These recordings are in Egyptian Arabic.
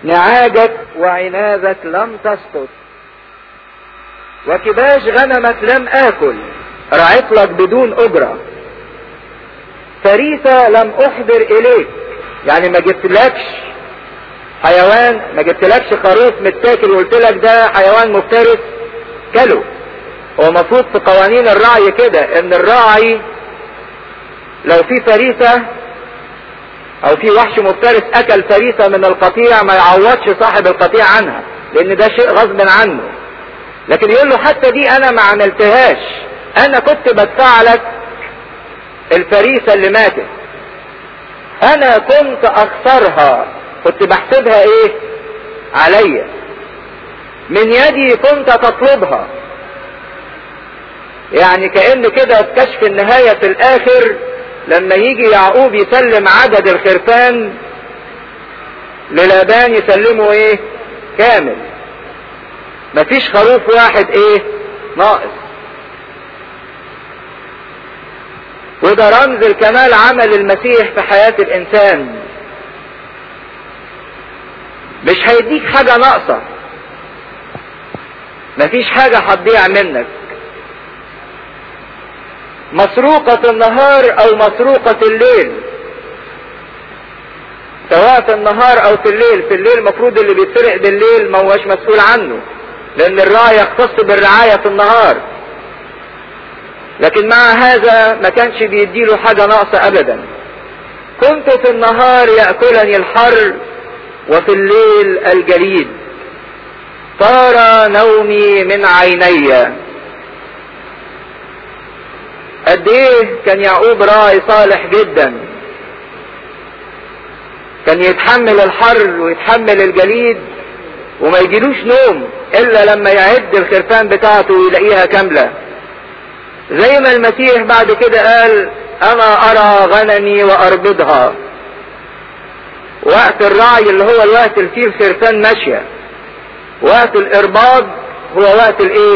نعاجك وعنابك لم تسقط وكباش غنمك لم آكل رعيت لك بدون أجرة فريسة لم أحضر إليك يعني ما جبتلكش حيوان ما جبتلكش خروف متاكل وقلت لك ده حيوان مفترس كله هو المفروض في قوانين الرعي كده ان الراعي لو في فريسة او في وحش مفترس اكل فريسة من القطيع ما يعوضش صاحب القطيع عنها لان ده شيء غصب عنه لكن يقول له حتى دي انا ما عملتهاش انا كنت بدفع لك الفريسة اللي ماتت انا كنت اخسرها كنت بحسبها ايه عليا من يدي كنت تطلبها يعني كأن كده في كشف النهاية في الاخر لما يجي يعقوب يسلم عدد الخرفان للابان يسلمه ايه كامل مفيش خروف واحد ايه ناقص وده رمز الكمال عمل المسيح في حياة الانسان مش هيديك حاجة ناقصة مفيش حاجة هتضيع منك مسروقة النهار او مسروقة الليل سواء في النهار او في الليل في الليل المفروض اللي بيتسرق بالليل ما هوش مسؤول عنه لان الراعي يختص بالرعاية في النهار لكن مع هذا ما كانش بيديله حاجة ناقصة ابدا كنت في النهار يأكلني الحر وفي الليل الجليد طار نومي من عيني قد ايه كان يعقوب راعي صالح جدا كان يتحمل الحر ويتحمل الجليد وما يجيلوش نوم الا لما يعد الخرفان بتاعته ويلاقيها كاملة زي ما المسيح بعد كده قال انا ارى غنمي واربضها وقت الرعي اللي هو الوقت اللي فيه الخرفان ماشية وقت الارباض هو وقت الايه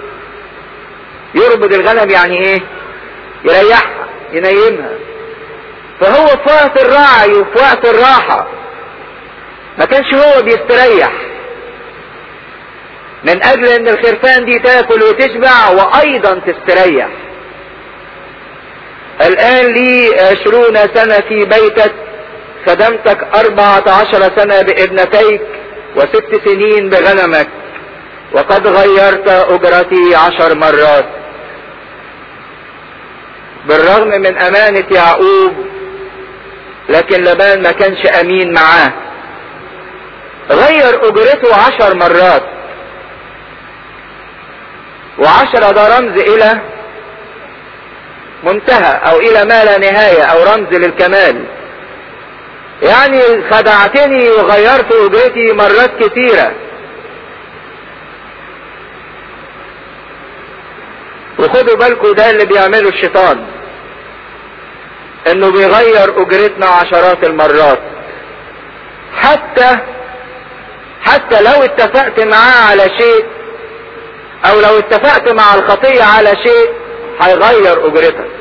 يربض الغنم يعني ايه يريحها ينيمها فهو في وقت الرعي وفي وقت الراحة ما كانش هو بيستريح من اجل ان الخرفان دي تاكل وتشبع وايضا تستريح الان لي عشرون سنة في بيتك خدمتك اربعة عشر سنة بابنتيك وست سنين بغنمك وقد غيرت اجرتي عشر مرات بالرغم من امانة يعقوب لكن لبان ما كانش امين معاه غير اجرته عشر مرات وعشرة ده رمز الى منتهى او الى ما لا نهاية او رمز للكمال يعني خدعتني وغيرت اجرتي مرات كثيرة وخدوا بالكم ده اللي بيعمله الشيطان انه بيغير اجرتنا عشرات المرات حتى حتى لو اتفقت معاه على شيء او لو اتفقت مع الخطية على شيء هيغير اجرتك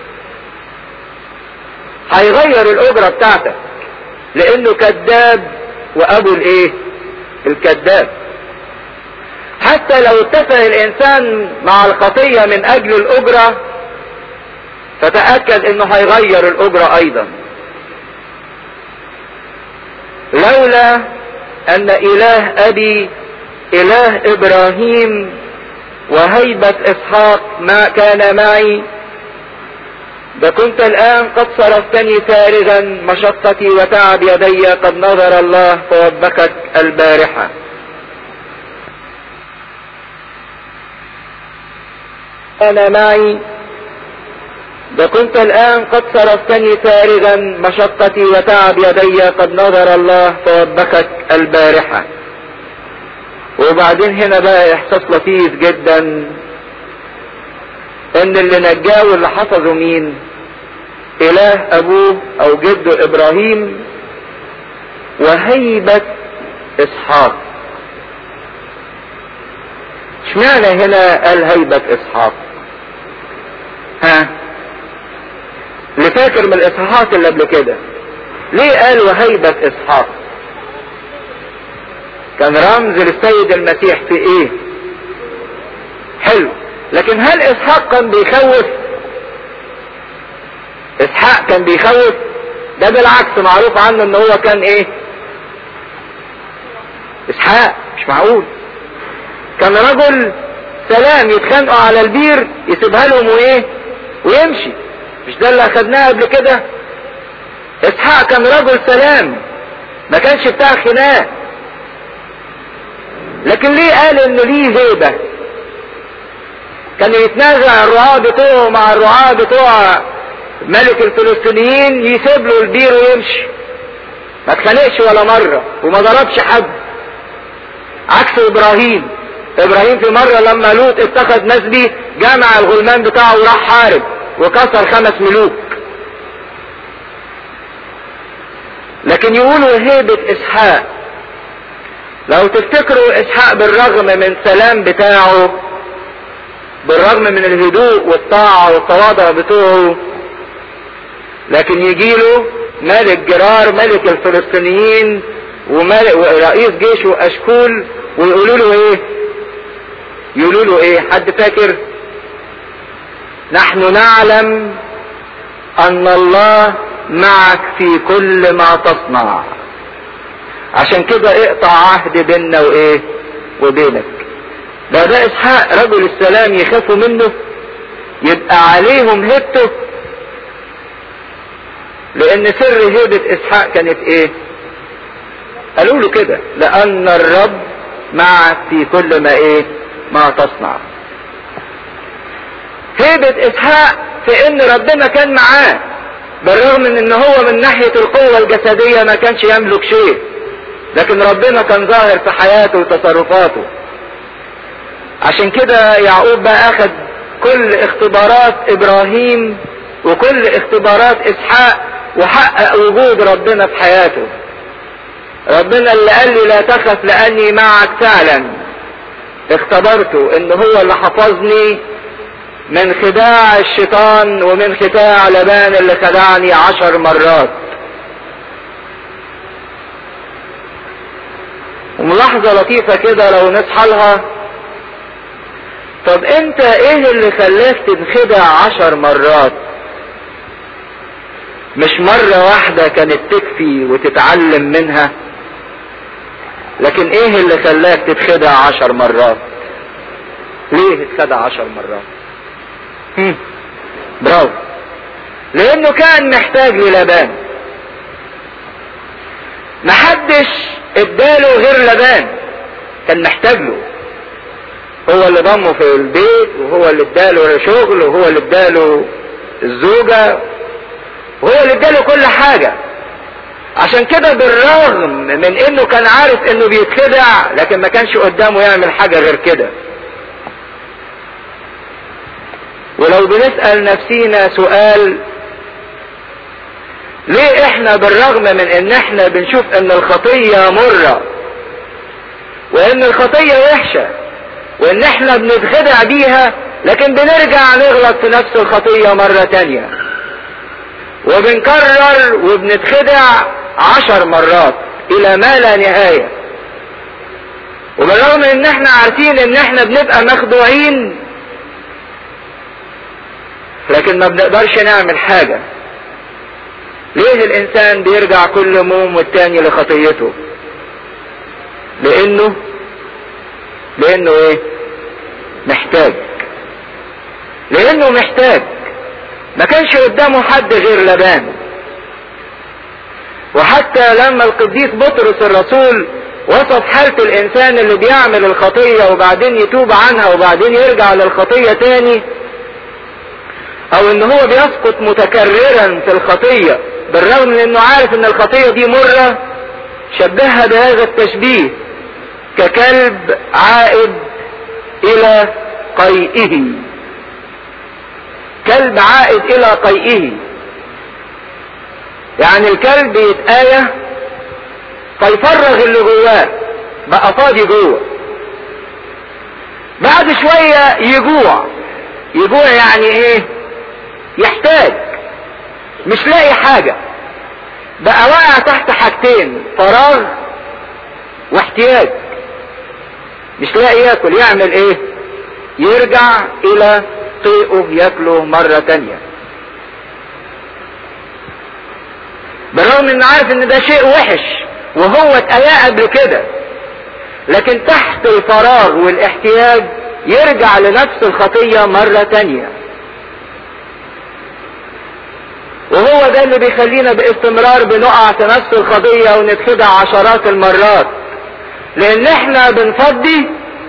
هيغير الاجرة بتاعتك لانه كذاب وابو الايه الكذاب حتى لو اتفق الانسان مع الخطية من اجل الاجرة فتأكد انه هيغير الاجرة ايضا لولا ان اله ابي اله ابراهيم وهيبة اسحاق ما كان معي ده كنت الان قد صرفتني فارغا مشقتي وتعب يدي قد نظر الله فوبخك البارحة انا معي ده كنت الان قد صرفتني فارغا مشقتي وتعب يدي قد نظر الله فوبخك البارحة وبعدين هنا بقى احساس لطيف جدا ان اللي نجاه واللي حفظه مين اله ابوه او جده ابراهيم وهيبة اسحاق اشمعنى هنا قال هيبة اسحاق ها اللي فاكر من الاصحاحات اللي قبل كده ليه قال وهيبة اسحاق كان رمز للسيد المسيح في ايه حلو لكن هل اسحاق كان بيخوف اسحاق كان بيخوف ده بالعكس معروف عنه ان هو كان ايه اسحاق مش معقول كان رجل سلام يتخانقوا على البير يسيبها لهم وايه ويمشي مش ده اللي اخدناه قبل كده اسحاق كان رجل سلام ما كانش بتاع خناق لكن ليه قال انه ليه هيبه كان يتنازع الرعاة بتوعه مع الرعاة بتوع ملك الفلسطينيين يسيب له البير ويمشي ما اتخانقش ولا مرة وما ضربش حد عكس ابراهيم ابراهيم في مرة لما لوط اتخذ نسبي جمع الغلمان بتاعه وراح حارب وكسر خمس ملوك لكن يقولوا هيبة اسحاق لو تفتكروا اسحاق بالرغم من سلام بتاعه بالرغم من الهدوء والطاعة والتواضع بتوعه لكن يجيله ملك جرار ملك الفلسطينيين وملك ورئيس جيش واشكول ويقولوا له ايه يقولوا له ايه حد فاكر نحن نعلم ان الله معك في كل ما تصنع عشان كده اقطع عهد بيننا وايه وبينك لو ده اسحاق رجل السلام يخافوا منه يبقى عليهم هبته لان سر هيبة اسحاق كانت ايه قالوا له كده لان الرب معك في كل ما ايه ما تصنع هيبة اسحاق في ان ربنا كان معاه بالرغم من ان هو من ناحية القوة الجسدية ما كانش يملك شيء لكن ربنا كان ظاهر في حياته وتصرفاته عشان كده يعقوب بقى اخد كل اختبارات ابراهيم وكل اختبارات اسحاق وحقق وجود ربنا في حياته ربنا اللي قال لي لا تخف لاني معك فعلا اختبرته ان هو اللي حفظني من خداع الشيطان ومن خداع لبان اللي خدعني عشر مرات وملاحظة لطيفة كده لو نصحى لها طب انت ايه اللي خلاك تنخدع عشر مرات مش مرة واحدة كانت تكفي وتتعلم منها لكن ايه اللي خلاك تتخدع عشر مرات ليه اتخدع عشر مرات هم. برافو لانه كان محتاج للبان محدش اداله غير لبان كان محتاج له هو اللي ضمه في البيت وهو اللي اداله شغل وهو اللي اداله الزوجة وهو اللي اداله كل حاجة عشان كده بالرغم من انه كان عارف انه بيتخدع لكن ما كانش قدامه يعمل حاجة غير كده ولو بنسأل نفسينا سؤال ليه احنا بالرغم من ان احنا بنشوف ان الخطية مرة وان الخطية وحشة وان احنا بنتخدع بيها لكن بنرجع نغلط في نفس الخطية مرة تانية وبنكرر وبنتخدع عشر مرات الى ما لا نهاية وبالرغم ان احنا عارفين ان احنا بنبقى مخدوعين لكن ما بنقدرش نعمل حاجة ليه الانسان بيرجع كل موم والتاني لخطيته لانه لانه ايه محتاج لانه محتاج ما كانش قدامه حد غير لبان وحتى لما القديس بطرس الرسول وصف حالة الانسان اللي بيعمل الخطية وبعدين يتوب عنها وبعدين يرجع للخطية تاني او ان هو بيسقط متكررا في الخطية بالرغم من انه عارف ان الخطية دي مرة شبهها بهذا التشبيه ككلب عائد الى قيئه كلب عائد الى قيئه يعني الكلب يتآية فيفرغ اللي جواه بقى فاضي جوه بعد شوية يجوع يجوع يعني ايه يحتاج مش لاقي حاجة بقى واقع تحت حاجتين فراغ واحتياج مش لاقي ياكل يعمل ايه يرجع الى قيئه ياكله مرة تانية بالرغم ان عارف ان ده شيء وحش وهو اتقيا قبل كده لكن تحت الفراغ والاحتياج يرجع لنفس الخطية مرة تانية وهو ده اللي بيخلينا باستمرار بنقع في نفس القضية ونتخدع عشرات المرات لان احنا بنفضي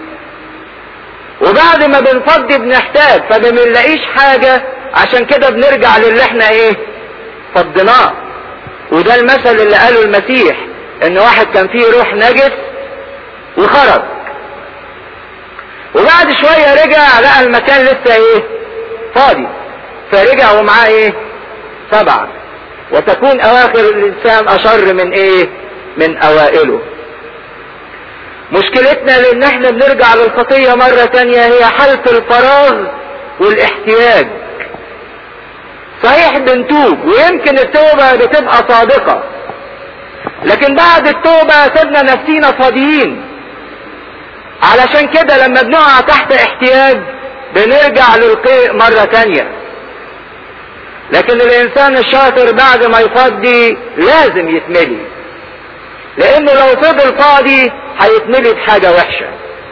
وبعد ما بنفضي بنحتاج فما بنلاقيش حاجة عشان كده بنرجع للي احنا ايه فضيناه وده المثل اللي قاله المسيح ان واحد كان فيه روح نجس وخرج وبعد شوية رجع لقى المكان لسه ايه فاضي فرجع ومعاه ايه سبعة وتكون اواخر الانسان اشر من ايه من اوائله مشكلتنا لان احنا بنرجع للخطية مرة تانية هي حالة الفراغ والاحتياج صحيح بنتوب ويمكن التوبة بتبقى صادقة لكن بعد التوبة سيبنا نفسينا فاضيين علشان كده لما بنقع تحت احتياج بنرجع للقيء مرة تانية لكن الانسان الشاطر بعد ما يفضي لازم يتملي لانه لو فضل فاضي هيتملي بحاجة وحشة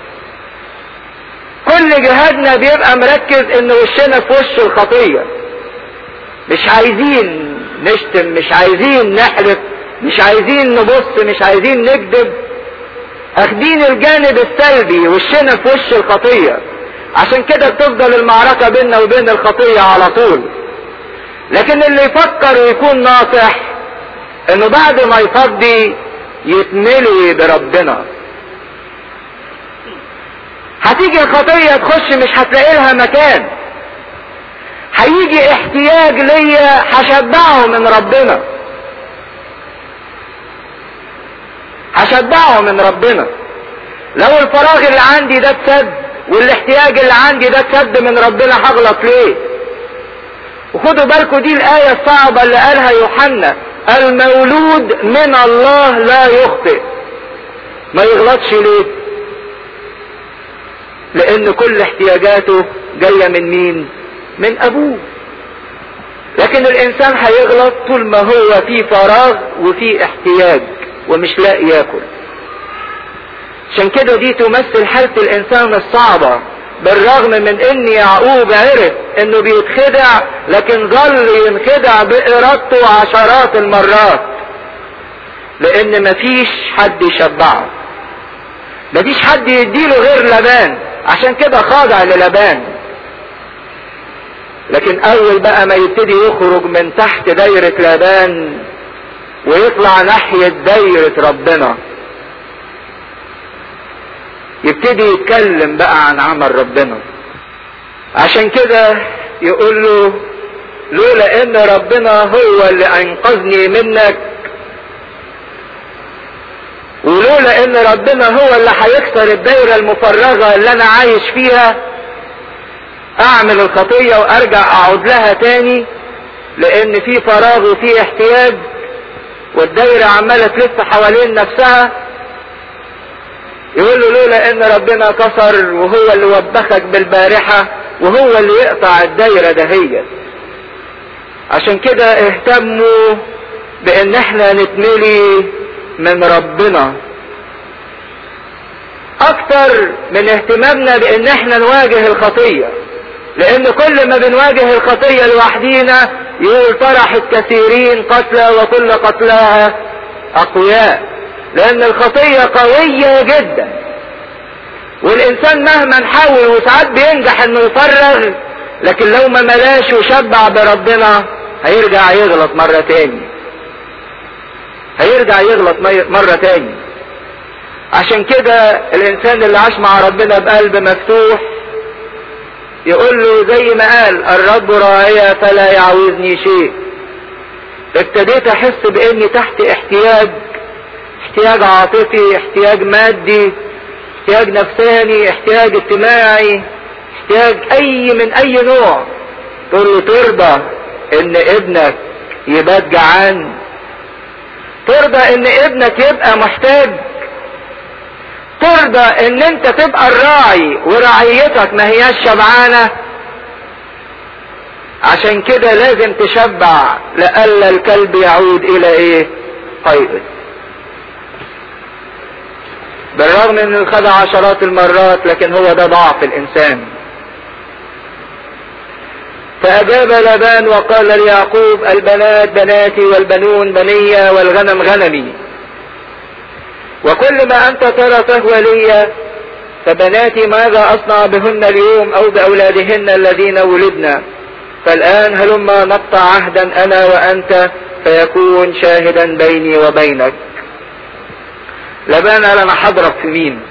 كل جهادنا بيبقى مركز ان وشنا في وش الخطية مش عايزين نشتم مش عايزين نحلف مش عايزين نبص مش عايزين نكذب اخدين الجانب السلبي وشنا في وش الخطية عشان كده بتفضل المعركة بيننا وبين الخطية على طول لكن اللي يفكر ويكون ناصح انه بعد ما يفضي يتملي بربنا هتيجي الخطية تخش مش هتلاقي لها مكان هيجي احتياج ليا هشبعه من ربنا هشبعه من ربنا لو الفراغ اللي عندي ده اتسد والاحتياج اللي عندي ده اتسد من ربنا هغلط ليه وخدوا بالكم دي الآية الصعبة اللي قالها يوحنا المولود من الله لا يخطئ ما يغلطش ليه لان كل احتياجاته جاية من مين من ابوه لكن الانسان هيغلط طول ما هو في فراغ وفي احتياج ومش لاقي ياكل عشان كده دي تمثل حالة الانسان الصعبة بالرغم من ان يعقوب عرف انه بيتخدع لكن ظل ينخدع بارادته عشرات المرات لان مفيش حد يشبعه مفيش حد يديله غير لبان عشان كده خاضع للبان لكن اول بقى ما يبتدي يخرج من تحت دايرة لبان ويطلع ناحية دايرة ربنا يبتدي يتكلم بقى عن عمل ربنا عشان كده يقول له لولا ان ربنا هو اللي انقذني منك ولولا ان ربنا هو اللي هيكسر الدايرة المفرغة اللي انا عايش فيها اعمل الخطية وارجع اقعد لها تاني لان في فراغ وفي احتياج والدايرة عمالة تلف حوالين نفسها يقول له لولا ان ربنا كسر وهو اللي وبخك بالبارحة وهو اللي يقطع الدايرة دهية عشان كده اهتموا بان احنا نتملي من ربنا اكتر من اهتمامنا بان احنا نواجه الخطية لان كل ما بنواجه الخطية لوحدينا يقول طرحت كثيرين قتلى وكل قتلاها اقوياء لان الخطية قوية جدا والانسان مهما نحاول وساعات بينجح انه يفرغ لكن لو ما ملاش وشبع بربنا هيرجع يغلط مرة تاني هيرجع يغلط مرة تاني عشان كده الانسان اللي عاش مع ربنا بقلب مفتوح يقول له زي ما قال الرب راعية فلا يعوزني شيء ابتديت احس باني تحت احتياج احتياج عاطفي احتياج مادي احتياج نفساني احتياج اجتماعي احتياج اي من اي نوع تقول له ترضى ان ابنك يبات جعان ترضى ان ابنك يبقى محتاج ترضى ان انت تبقى الراعي ورعيتك ما هياش شبعانة عشان كده لازم تشبع لألا الكلب يعود الى ايه قيد بالرغم ان خد عشرات المرات لكن هو ده ضعف الانسان فأجاب لبان وقال ليعقوب البنات بناتي والبنون بني والغنم غنمي وكل ما أنت ترى فهو لي فبناتي ماذا أصنع بهن اليوم أو بأولادهن الذين ولدنا فالآن هلما نقطع عهدا أنا وأنت فيكون شاهدا بيني وبينك لبان قال أنا حضرب في مين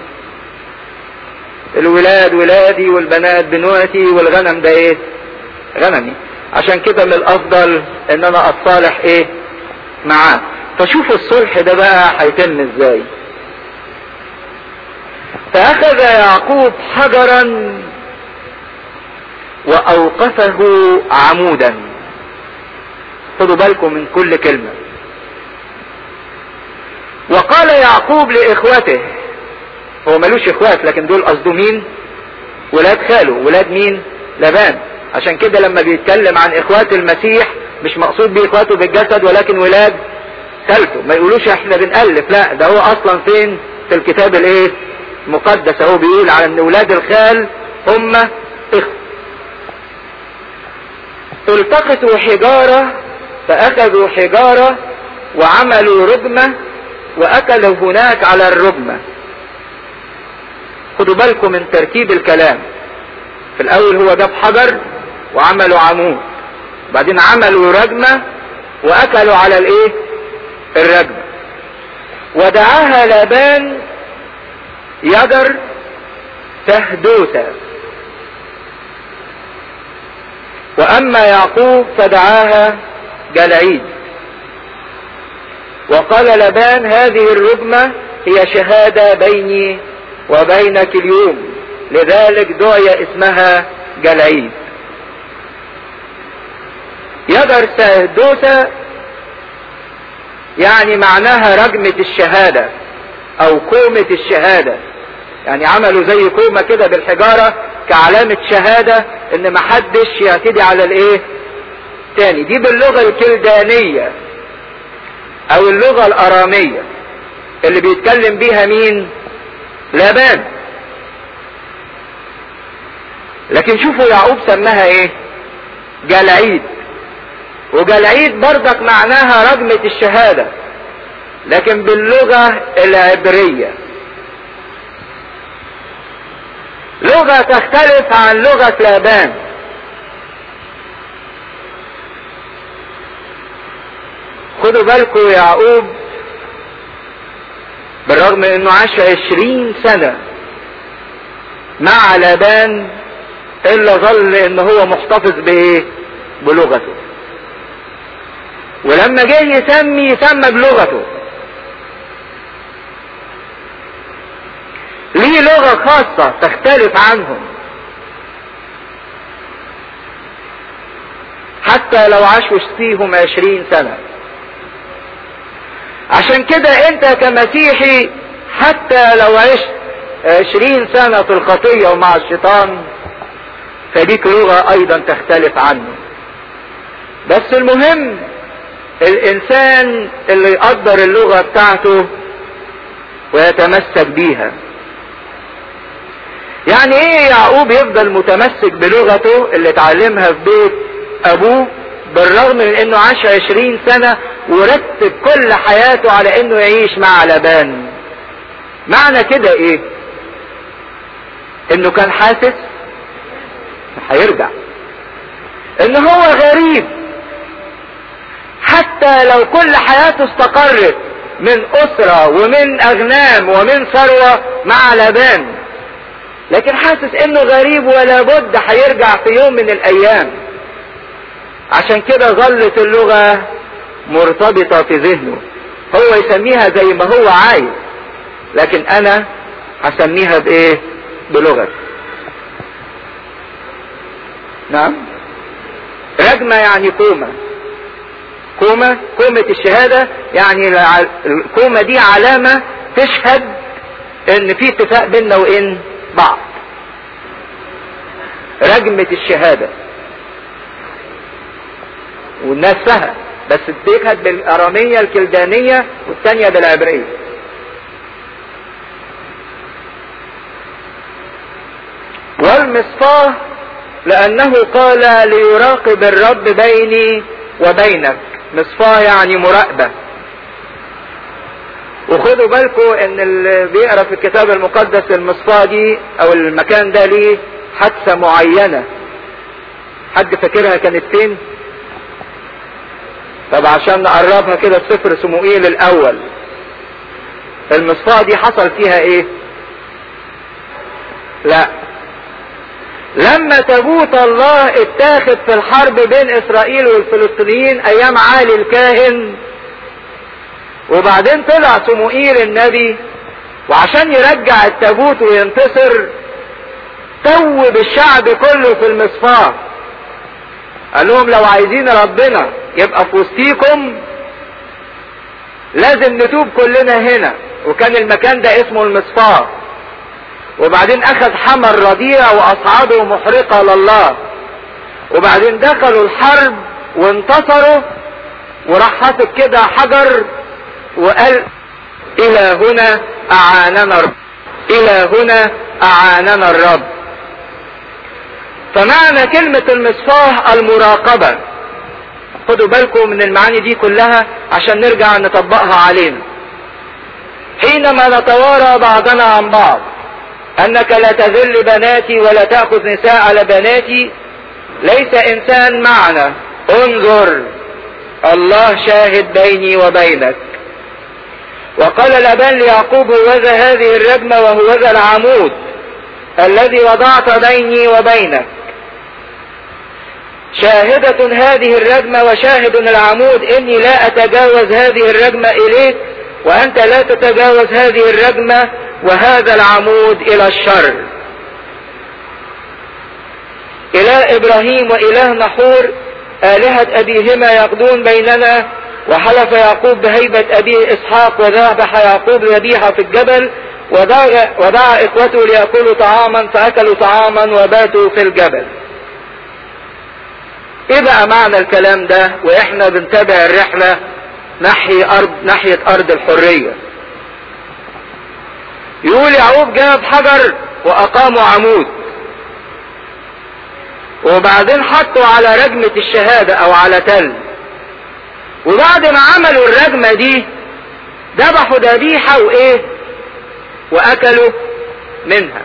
الولاد ولادي والبنات بنوتي والغنم ده ايه غنمي عشان كده من الافضل ان انا اتصالح ايه معاه فشوف الصلح ده بقى هيتم ازاي فاخذ يعقوب حجرا واوقفه عمودا خدوا بالكم من كل كلمة وقال يعقوب لاخوته هو ملوش اخوات لكن دول قصده مين ولاد خاله ولاد مين لبان عشان كده لما بيتكلم عن اخوات المسيح مش مقصود بيه اخواته بالجسد ولكن ولاد خالته ما يقولوش احنا بنألف لا ده هو اصلا فين في الكتاب الايه مقدس هو بيقول على ان ولاد الخال هم اخوة التقطوا حجارة فاخذوا حجارة وعملوا رجمة واكلوا هناك على الرجمة خدوا بالكم من ترتيب الكلام في الاول هو جاب حجر وعملوا عمود بعدين عملوا رجمة واكلوا على الايه الرجمة ودعاها لابان يجر تهدوسا واما يعقوب فدعاها جلعيد وقال لبان هذه الرجمة هي شهادة بيني وبينك اليوم لذلك دعي اسمها جلعيد يجر سهدوسة يعني معناها رجمة الشهادة او كومة الشهادة يعني عملوا زي كومة كده بالحجارة كعلامة شهادة ان محدش يعتدي على الايه تاني دي باللغة الكلدانية او اللغة الارامية اللي بيتكلم بيها مين لابان لكن شوفوا يعقوب سماها ايه جلعيد وجلعيد برضك معناها رجمة الشهادة لكن باللغة العبرية لغة تختلف عن لغة لابان خدوا بالكم يعقوب بالرغم انه عاش عشرين سنة مع لابان الا ظل ان هو محتفظ بايه بلغته ولما جه يسمي سمى بلغته ليه لغة خاصة تختلف عنهم حتى لو عاش وسطيهم عشرين سنة عشان كده انت كمسيحي حتى لو عشت عشرين سنة في الخطية ومع الشيطان فليك لغة ايضا تختلف عنه بس المهم الانسان اللي يقدر اللغة بتاعته ويتمسك بيها يعني ايه يعقوب يفضل متمسك بلغته اللي اتعلمها في بيت ابوه بالرغم من انه عاش عشرين سنة ورتب كل حياته على انه يعيش مع لبان معنى كده ايه انه كان حاسس هيرجع ان هو غريب حتى لو كل حياته استقرت من اسرة ومن اغنام ومن ثروة مع لبان لكن حاسس انه غريب ولا بد هيرجع في يوم من الايام عشان كده ظلت اللغة مرتبطة في ذهنه هو يسميها زي ما هو عايز لكن انا هسميها بايه بلغتي نعم رجمة يعني كومة كومة كومة الشهادة يعني الكومة دي علامة تشهد ان في اتفاق بيننا وين بعض رجمة الشهادة والناس فهم بس دي كانت بالارامية الكلدانية والتانية بالعبرية والمصفاه لانه قال ليراقب الرب بيني وبينك مصفاه يعني مراقبة وخدوا بالكم ان اللي بيقرا في الكتاب المقدس المصفاه دي او المكان ده ليه حادثه معينه حد فاكرها كانت فين طب عشان نقربها كده في سفر سموئيل الاول المصفاه دي حصل فيها ايه لا لما تابوت الله اتاخد في الحرب بين اسرائيل والفلسطينيين ايام عالي الكاهن وبعدين طلع سموئيل النبي وعشان يرجع التابوت وينتصر توب الشعب كله في المصفاه قال لهم لو عايزين ربنا يبقى في وسطيكم لازم نتوب كلنا هنا وكان المكان ده اسمه المصفاه وبعدين اخذ حمل رضيع واصعده محرقه لله وبعدين دخلوا الحرب وانتصروا وراح حاطط كده حجر وقال الى هنا اعاننا الرب الى هنا اعاننا الرب فمعنى كلمة المصفاه المراقبة خدوا بالكم من المعاني دي كلها عشان نرجع نطبقها علينا حينما نتوارى بعضنا عن بعض انك لا تذل بناتي ولا تأخذ نساء على بناتي ليس انسان معنا انظر الله شاهد بيني وبينك وقال لابان ليعقوب هوذا هذه الرجمة وهوذا العمود الذي وضعت بيني وبينك شاهدة هذه الرجمة وشاهد العمود اني لا اتجاوز هذه الرجمة اليك وانت لا تتجاوز هذه الرجمة وهذا العمود الى الشر اله ابراهيم واله نحور الهة ابيهما يقضون بيننا وحلف يعقوب بهيبة ابيه اسحاق وذبح يعقوب ذبيحة في الجبل ودعا, ودعا اخوته ليأكلوا طعاما فاكلوا طعاما وباتوا في الجبل ايه بقى معنى الكلام ده واحنا بنتابع الرحلة ناحية ارض ناحية ارض الحرية يقول يعقوب جاب حجر واقاموا عمود وبعدين حطوا على رجمة الشهادة او على تل وبعد ما عملوا الرجمة دي ذبحوا ذبيحة وايه واكلوا منها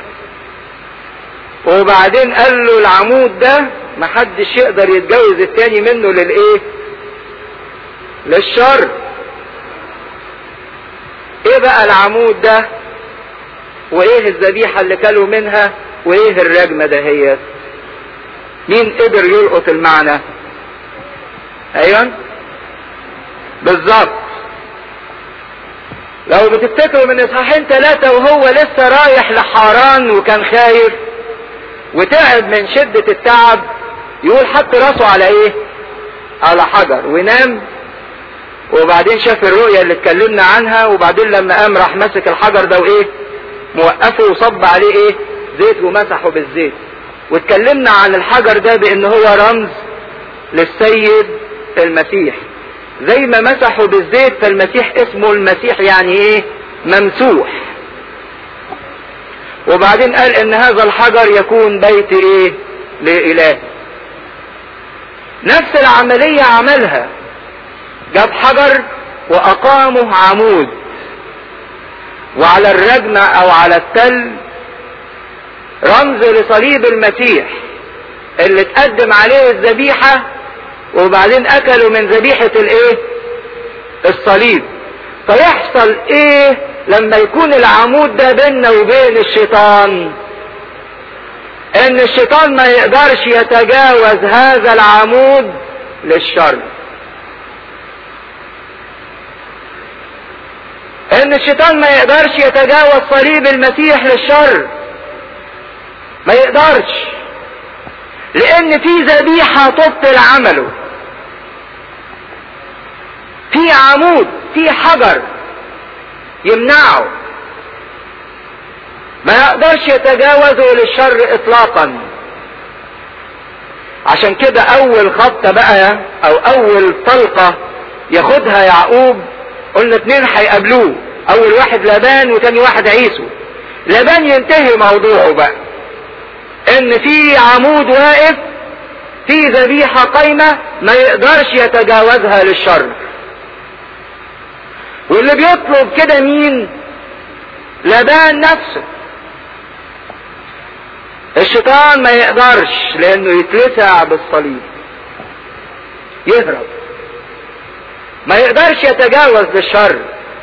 وبعدين قال له العمود ده محدش يقدر يتجوز التاني منه للايه للشر ايه بقى العمود ده وايه الذبيحة اللي كلوا منها وايه الرجمة ده هي مين قدر يلقط المعنى ايوه بالظبط لو بتفتكروا من اصحاحين ثلاثة وهو لسه رايح لحاران وكان خايف وتعب من شدة التعب يقول حط راسه على ايه على حجر ونام وبعدين شاف الرؤية اللي اتكلمنا عنها وبعدين لما قام راح مسك الحجر ده وايه موقفه وصب عليه ايه زيت ومسحه بالزيت واتكلمنا عن الحجر ده بان هو رمز للسيد المسيح زي ما مسحوا بالزيت فالمسيح اسمه المسيح يعني ايه ممسوح وبعدين قال ان هذا الحجر يكون بيت ايه لإله نفس العملية عملها جاب حجر واقامه عمود وعلى الرجمة او على التل رمز لصليب المسيح اللي اتقدم عليه الذبيحة وبعدين اكلوا من ذبيحة الايه الصليب فيحصل ايه لما يكون العمود ده بيننا وبين الشيطان ان الشيطان ما يقدرش يتجاوز هذا العمود للشر ان الشيطان ما يقدرش يتجاوز صليب المسيح للشر ما يقدرش لان في ذبيحة تبطل عمله في عمود في حجر يمنعه ما يقدرش يتجاوزه للشر اطلاقا عشان كده اول خبطة بقى او اول طلقة ياخدها يعقوب قلنا اتنين هيقابلوه اول واحد لابان وتاني واحد عيسو لابان ينتهي موضوعه بقى ان في عمود واقف في ذبيحة قايمة ما يقدرش يتجاوزها للشر واللي بيطلب كده مين لبان نفسه الشيطان ما يقدرش لانه يتلسع بالصليب يهرب ما يقدرش يتجاوز للشر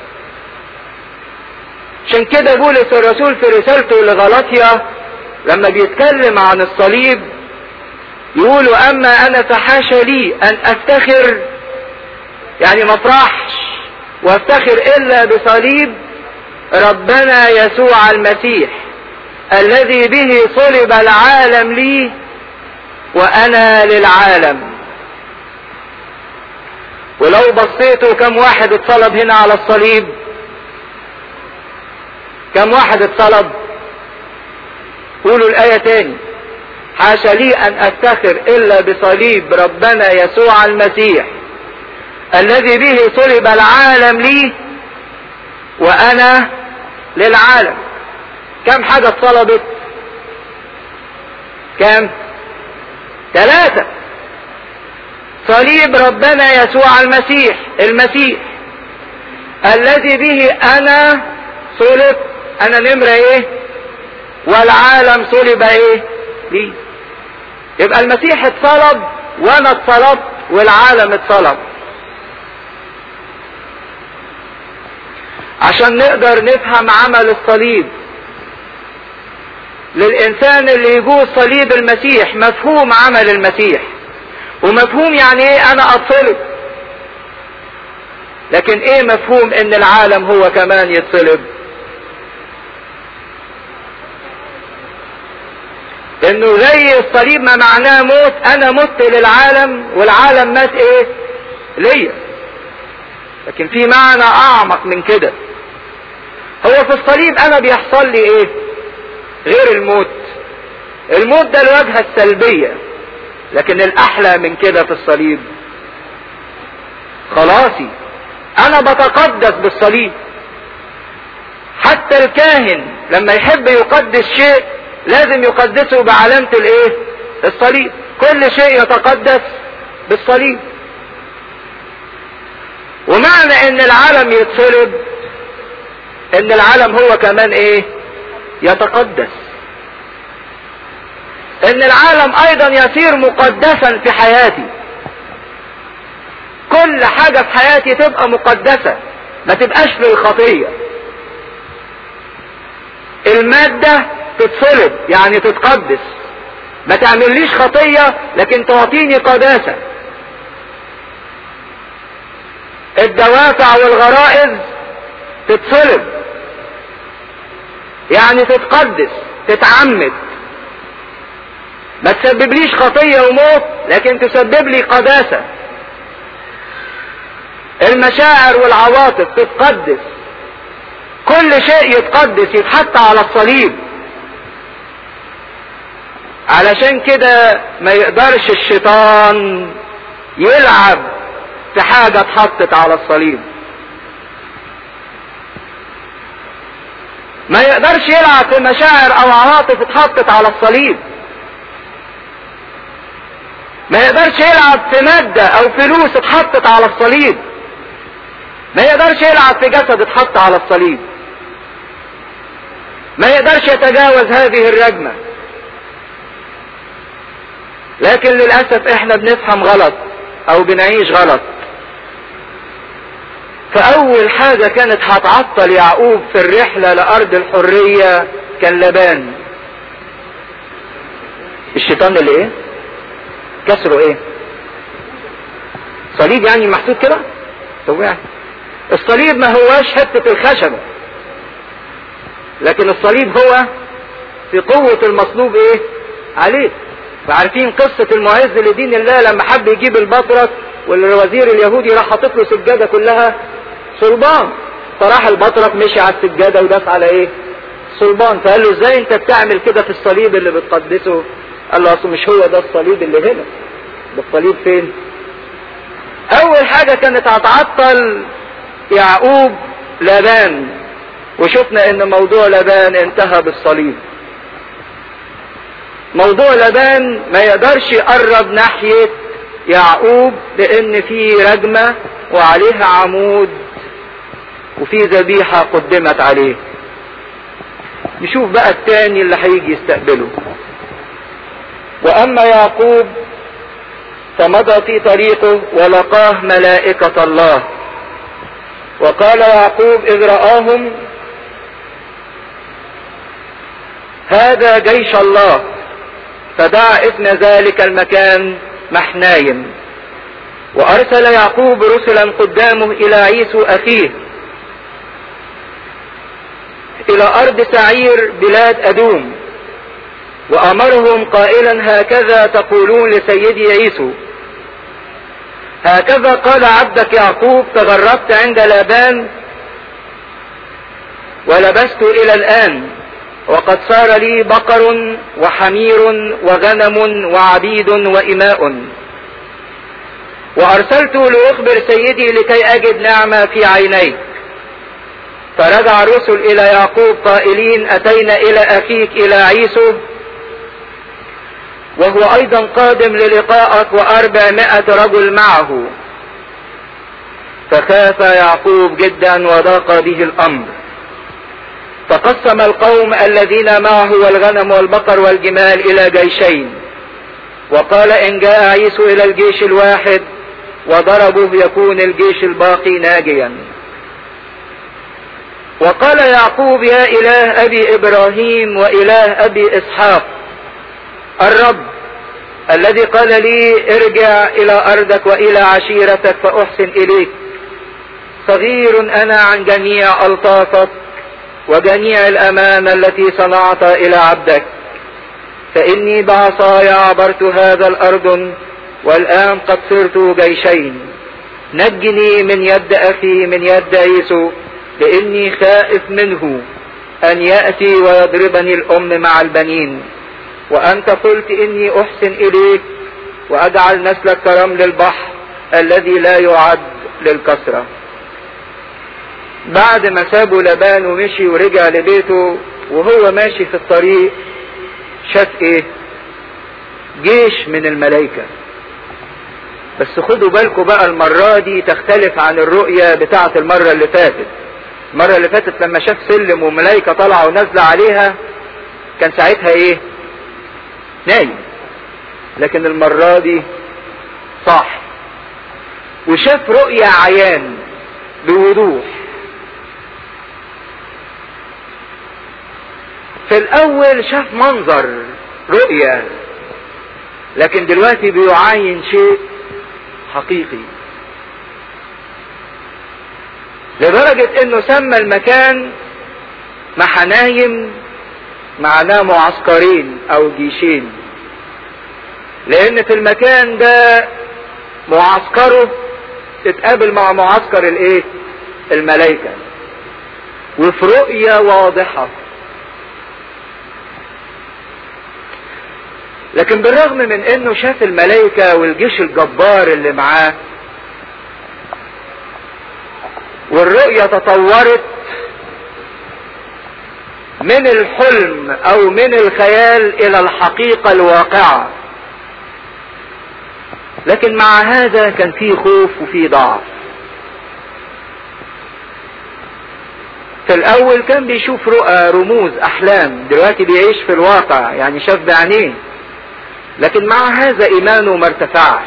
عشان كده بولس الرسول في رسالته لغلطيا لما بيتكلم عن الصليب يقولوا اما انا فحاشا لي ان افتخر يعني ما افرحش وافتخر الا بصليب ربنا يسوع المسيح الذي به صلب العالم لي وانا للعالم ولو بصيتوا كم واحد اتصلب هنا على الصليب كم واحد اتصلب قولوا الآية تاني حاشا لي أن أفتخر إلا بصليب ربنا يسوع المسيح الذي به صلب العالم لي وأنا للعالم كم حاجة اتصلبت كم ثلاثة صليب ربنا يسوع المسيح المسيح الذي به أنا صلب أنا نمرة إيه والعالم صلب ايه ليه يبقى المسيح اتصلب وانا اتصلبت والعالم اتصلب عشان نقدر نفهم عمل الصليب للانسان اللي يجوز صليب المسيح مفهوم عمل المسيح ومفهوم يعني ايه انا اتصلب لكن ايه مفهوم ان العالم هو كمان يتصلب انه زي الصليب ما معناه موت انا مت للعالم والعالم مات ايه ليا لكن في معنى اعمق من كده هو في الصليب انا بيحصل لي ايه غير الموت الموت ده الواجهة السلبية لكن الاحلى من كده في الصليب خلاصي انا بتقدس بالصليب حتى الكاهن لما يحب يقدس شيء لازم يقدسه بعلامة الايه الصليب كل شيء يتقدس بالصليب ومعنى ان العالم يتصلب ان العالم هو كمان ايه يتقدس ان العالم ايضا يصير مقدسا في حياتي كل حاجة في حياتي تبقى مقدسة ما تبقاش في الخطية المادة تتصلب يعني تتقدس ما تعمليش خطية لكن تعطيني قداسة الدوافع والغرائز تتصلب يعني تتقدس تتعمد ما تسببليش خطية وموت لكن تسبب لي قداسة المشاعر والعواطف تتقدس كل شيء يتقدس يتحط على الصليب علشان كده ما يقدرش الشيطان يلعب في حاجة اتحطت على الصليب ما يقدرش يلعب في مشاعر او عواطف اتحطت على الصليب ما يقدرش يلعب في مادة او فلوس اتحطت على الصليب ما يقدرش يلعب في جسد اتحط على الصليب ما يقدرش يتجاوز هذه الرجمة لكن للأسف احنا بنفهم غلط او بنعيش غلط فأول حاجة كانت هتعطل يعقوب في الرحلة لأرض الحرية كان لبان الشيطان اللي ايه كسره ايه صليب يعني محطوط كده طب يعني الصليب ما هواش حتة الخشبة لكن الصليب هو في قوة المصلوب ايه عليه وعارفين قصة المعز لدين الله لما حب يجيب البطرك والوزير اليهودي راح حاطط له سجادة كلها صلبان فراح البطرك مشي على السجادة وداس على ايه صلبان فقال له ازاي انت بتعمل كده في الصليب اللي بتقدسه قال له اصل مش هو ده الصليب اللي هنا ده الصليب فين اول حاجة كانت هتعطل يعقوب لابان وشفنا ان موضوع لابان انتهى بالصليب موضوع لابان ما يقدرش يقرب ناحية يعقوب لان في رجمة وعليها عمود وفي ذبيحة قدمت عليه نشوف بقى التاني اللي هيجي يستقبله واما يعقوب فمضى في طريقه ولقاه ملائكة الله وقال يعقوب اذ رآهم هذا جيش الله فدعا اسم ذلك المكان محنايم وارسل يعقوب رسلا قدامه الى عيسو اخيه الى ارض سعير بلاد ادوم وامرهم قائلا هكذا تقولون لسيدي عيسو هكذا قال عبدك يعقوب تغربت عند لابان ولبست الى الان وقد صار لي بقر وحمير وغنم وعبيد وإماء وأرسلت لأخبر سيدي لكي أجد نعمة في عينيك فرجع الرسل إلى يعقوب قائلين أتينا إلى أخيك إلى عيسو وهو أيضا قادم للقائك وأربعمائة رجل معه فخاف يعقوب جدا وضاق به الأمر فقسم القوم الذين معه والغنم والبقر والجمال الى جيشين وقال ان جاء عيسو الى الجيش الواحد وضربه يكون الجيش الباقي ناجيا وقال يعقوب يا اله ابي ابراهيم واله ابي اسحاق الرب الذي قال لي ارجع الى ارضك والى عشيرتك فاحسن اليك صغير انا عن جميع الطافك وجميع الأمانة التي صنعت إلى عبدك فإني بعصاي عبرت هذا الأرض والآن قد صرت جيشين نجني من يد أخي من يد عيسو لإني خائف منه أن يأتي ويضربني الأم مع البنين وأنت قلت إني أحسن إليك وأجعل نسلك كرمل البحر الذي لا يعد للكسره بعد ما سابوا لبان ومشي ورجع لبيته وهو ماشي في الطريق شاف ايه جيش من الملائكة بس خدوا بالكم بقى المرة دي تختلف عن الرؤية بتاعة المرة اللي فاتت المرة اللي فاتت لما شاف سلم وملائكة طالعة ونازلة عليها كان ساعتها ايه نايم لكن المرة دي صح وشاف رؤية عيان بوضوح في الاول شاف منظر رؤية لكن دلوقتي بيعاين شيء حقيقي لدرجة انه سمى المكان محنايم معناه معسكرين او جيشين لان في المكان ده معسكره اتقابل مع معسكر الايه الملائكة وفي رؤية واضحة لكن بالرغم من انه شاف الملائكة والجيش الجبار اللي معاه والرؤية تطورت من الحلم او من الخيال الى الحقيقة الواقعة لكن مع هذا كان فيه خوف وفيه ضعف في الاول كان بيشوف رؤى رموز احلام دلوقتي بيعيش في الواقع يعني شاف بعينيه لكن مع هذا ايمانه ما ارتفعش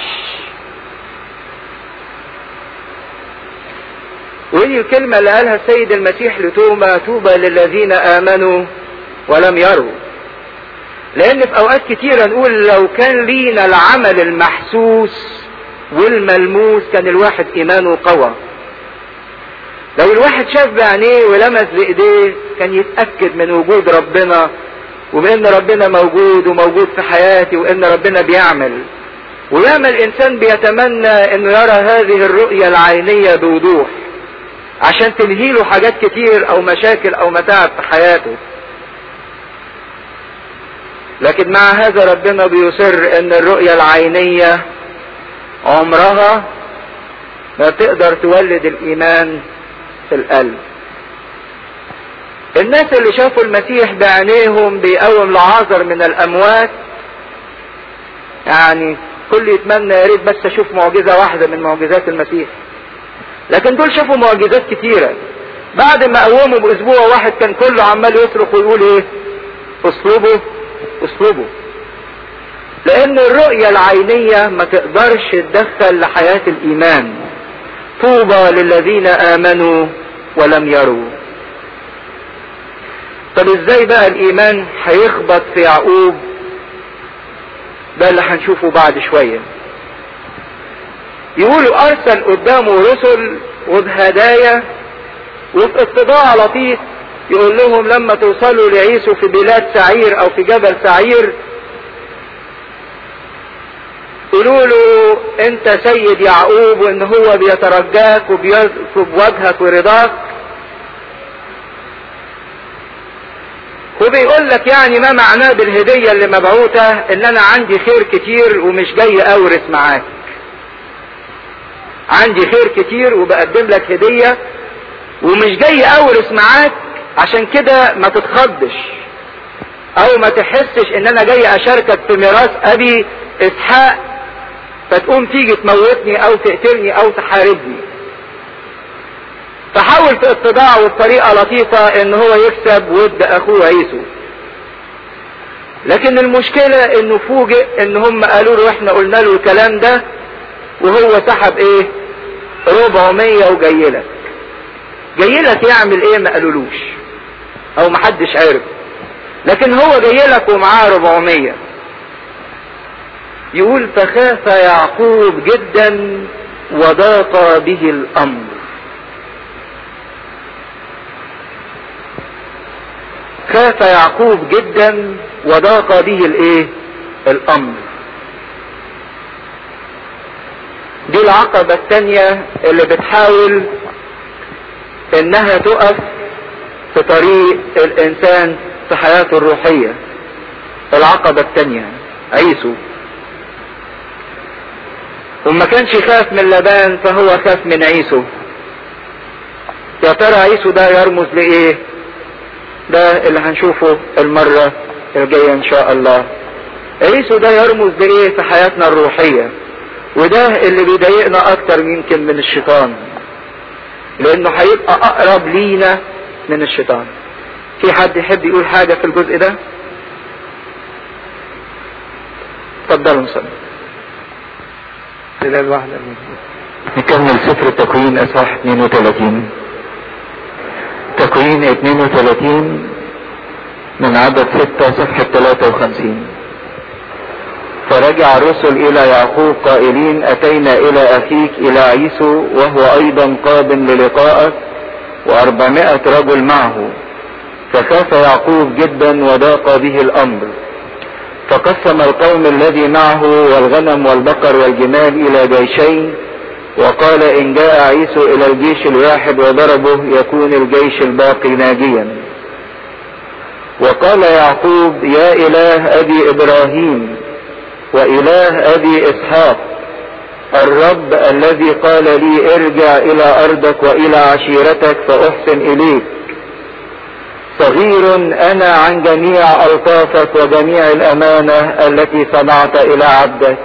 ودي الكلمة اللي قالها السيد المسيح لتوما توبى للذين امنوا ولم يروا لان في اوقات كتيرة نقول لو كان لينا العمل المحسوس والملموس كان الواحد ايمانه قوى لو الواحد شاف بعينيه ولمس بايديه كان يتأكد من وجود ربنا وبان ربنا موجود وموجود في حياتي وان ربنا بيعمل وياما الانسان بيتمنى انه يرى هذه الرؤية العينية بوضوح عشان تنهيله حاجات كتير او مشاكل او متاعب في حياته لكن مع هذا ربنا بيصر ان الرؤية العينية عمرها ما تقدر تولد الايمان في القلب الناس اللي شافوا المسيح بعينيهم بيقوم لعازر من الاموات يعني كل يتمنى يا ريت بس اشوف معجزه واحده من معجزات المسيح لكن دول شافوا معجزات كتيره بعد ما قوموا باسبوع واحد كان كله عمال يصرخ ويقول ايه اسلوبه اسلوبه لان الرؤية العينية ما تقدرش تدخل لحياة الايمان طوبى للذين امنوا ولم يروا طب ازاي بقى الايمان هيخبط في يعقوب ده اللي هنشوفه بعد شوية يقولوا ارسل قدامه رسل وبهدايا وفي اتباع لطيف يقول لهم لما توصلوا لعيسو في بلاد سعير او في جبل سعير قولوا له انت سيد يعقوب وان هو بيترجاك وبيطلب وجهك ورضاك وبيقول لك يعني ما معناه بالهدية اللي مبعوثة ان انا عندي خير كتير ومش جاي اورث معاك عندي خير كتير وبقدم لك هدية ومش جاي اورث معاك عشان كده ما تتخضش او ما تحسش ان انا جاي اشاركك في ميراث ابي اسحاق فتقوم تيجي تموتني او تقتلني او تحاربني فحاول في اتباعه بطريقة لطيفة ان هو يكسب ود اخوه عيسو لكن المشكلة انه فوجئ ان هم قالوا له احنا قلنا له الكلام ده وهو سحب ايه 400 وجاي لك جاي لك يعمل ايه ما قالولوش او محدش عارف لكن هو جاي لك ومعاه 400 يقول فخاف يعقوب جدا وضاق به الامر خاف يعقوب جدا وضاق به الايه الامر دي العقبة التانية اللي بتحاول انها تقف في طريق الانسان في حياته الروحية العقبة التانية عيسو وما كانش يخاف من لبان فهو خاف من عيسو يا ترى عيسو ده يرمز لايه ده اللي هنشوفه المرة الجاية ان شاء الله عيسو ده يرمز لايه في حياتنا الروحية وده اللي بيضايقنا اكتر يمكن من الشيطان لانه هيبقى اقرب لينا من الشيطان في حد يحب يقول حاجة في الجزء ده اتفضلوا نصلي خلال واحدة نكمل سفر التكوين اصحاح 32 تكوين 32 من عدد 6 صفحة 53 فرجع الرسل الى يعقوب قائلين اتينا الى اخيك الى عيسو وهو ايضا قادم للقائك واربعمائة رجل معه فخاف يعقوب جدا وضاق به الامر فقسم القوم الذي معه والغنم والبقر والجمال الى جيشين وقال ان جاء عيسو الى الجيش الواحد وضربه يكون الجيش الباقي ناجيا وقال يعقوب يا اله ابي ابراهيم واله ابي اسحاق الرب الذي قال لي ارجع الى ارضك والى عشيرتك فاحسن اليك صغير انا عن جميع الطافك وجميع الامانة التي صنعت الى عبدك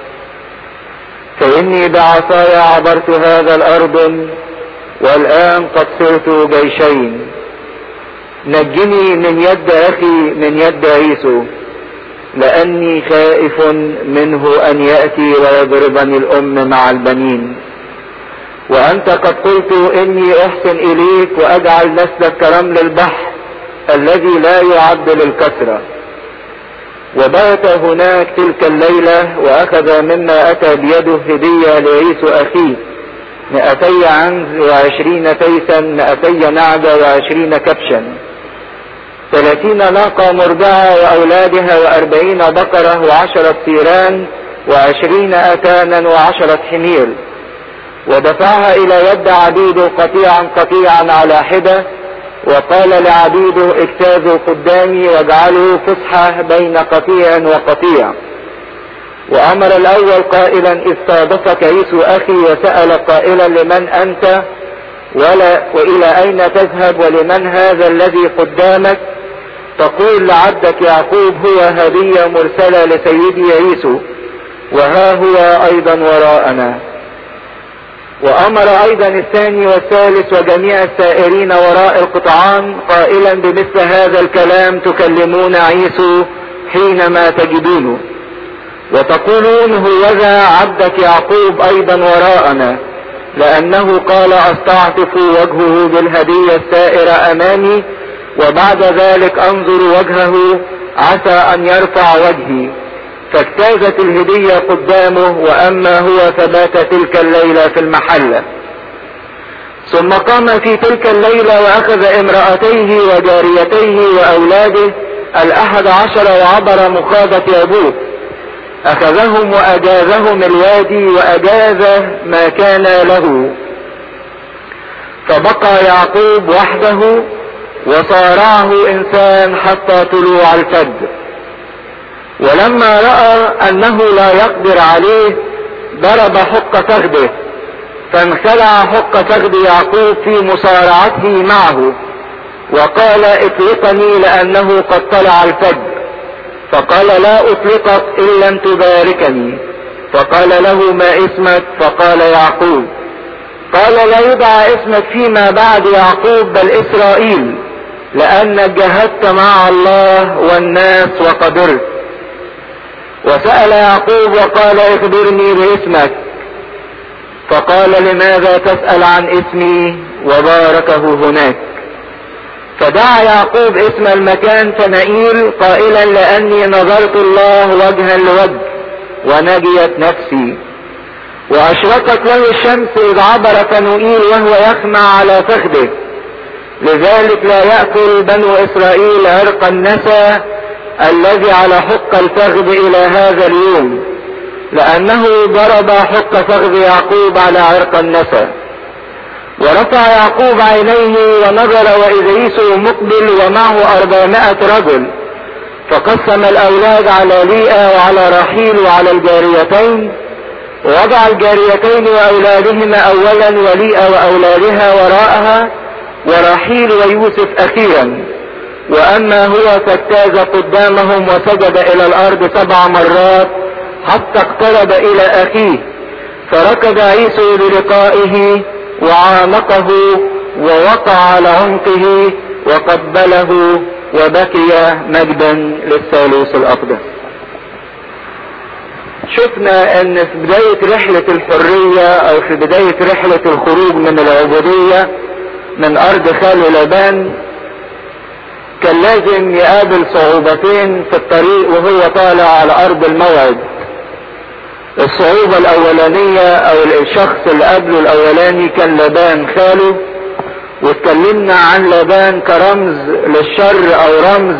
فاني بعصاي عبرت هذا الارض والان قد صرت جيشين نجني من يد اخي من يد عيسو لاني خائف منه ان ياتي ويضربني الام مع البنين وانت قد قلت اني احسن اليك واجعل نسلك كرمل البحر الذي لا يعد للكثره وبات هناك تلك الليله واخذ مما اتى بيده هديه لعيسو اخيه مئتي عنز وعشرين تيسا مئتي نعجة وعشرين كبشا ثلاثين ناقة مرضعة وأولادها وأربعين بقرة وعشرة ثيران وعشرين أتانا وعشرة حمير ودفعها إلى يد عبيده قطيعا قطيعا على حدة وقال لعبيده اجتازوا قدامي واجعلوا فسحة بين قطيع وقطيع وامر الاول قائلا استادفك عيسو اخي وسأل قائلا لمن انت ولا والى اين تذهب ولمن هذا الذي قدامك تقول لعبدك يعقوب هو هدية مرسلة لسيدي عيسو وها هو ايضا وراءنا وامر ايضا الثاني والثالث وجميع السائرين وراء القطعان قائلا بمثل هذا الكلام تكلمون عيسو حينما تجدونه وتقولون هوذا عبدك يعقوب ايضا وراءنا لانه قال استعطف وجهه بالهدية السائرة امامي وبعد ذلك انظر وجهه عسى ان يرفع وجهي فاجتازت الهدية قدامه واما هو فبات تلك الليلة في المحلة ثم قام في تلك الليلة واخذ امرأتيه وجاريتيه واولاده الاحد عشر وعبر مخاضة يابوس اخذهم واجازهم الوادي واجاز ما كان له فبقى يعقوب وحده وصارعه انسان حتى طلوع الفجر ولما رأى انه لا يقدر عليه ضرب حق فخده فانخلع حق فخد يعقوب في مصارعته معه وقال اطلقني لانه قد طلع الفجر فقال لا اطلقك ان لم تباركني فقال له ما اسمك فقال يعقوب قال لا يدعى اسمك فيما بعد يعقوب بل اسرائيل لانك جهدت مع الله والناس وقدرت وسأل يعقوب وقال اخبرني باسمك فقال لماذا تسأل عن اسمي وباركه هناك فدعا يعقوب اسم المكان فنائيل قائلا لاني نظرت الله وجها لوجه ونجيت نفسي واشرقت له الشمس اذ عبر فنوئيل وهو يخمع على فخده لذلك لا يأكل بنو اسرائيل عرق النسى الذي على حق الفخذ الى هذا اليوم لانه ضرب حق فخذ يعقوب على عرق النسى ورفع يعقوب عينيه ونظر واذا يسوع مقبل ومعه اربعمائة رجل فقسم الاولاد على ليئة وعلى راحيل وعلى الجاريتين ووضع الجاريتين واولادهما اولا وليئة واولادها وراءها وراحيل ويوسف اخيرا واما هو فاجتاز قدامهم وسجد الى الارض سبع مرات حتى اقترب الى اخيه فركض عيسو للقائه وعانقه ووقع على عنقه وقبله وبكي مجدا للثالوث الاقدس شفنا ان في بداية رحلة الحرية او في بداية رحلة الخروج من العبودية من ارض خال لبان كان لازم يقابل صعوبتين في الطريق وهو طالع على ارض الموعد الصعوبة الاولانية او الشخص اللي قبله الاولاني كان لبان خاله واتكلمنا عن لبان كرمز للشر او رمز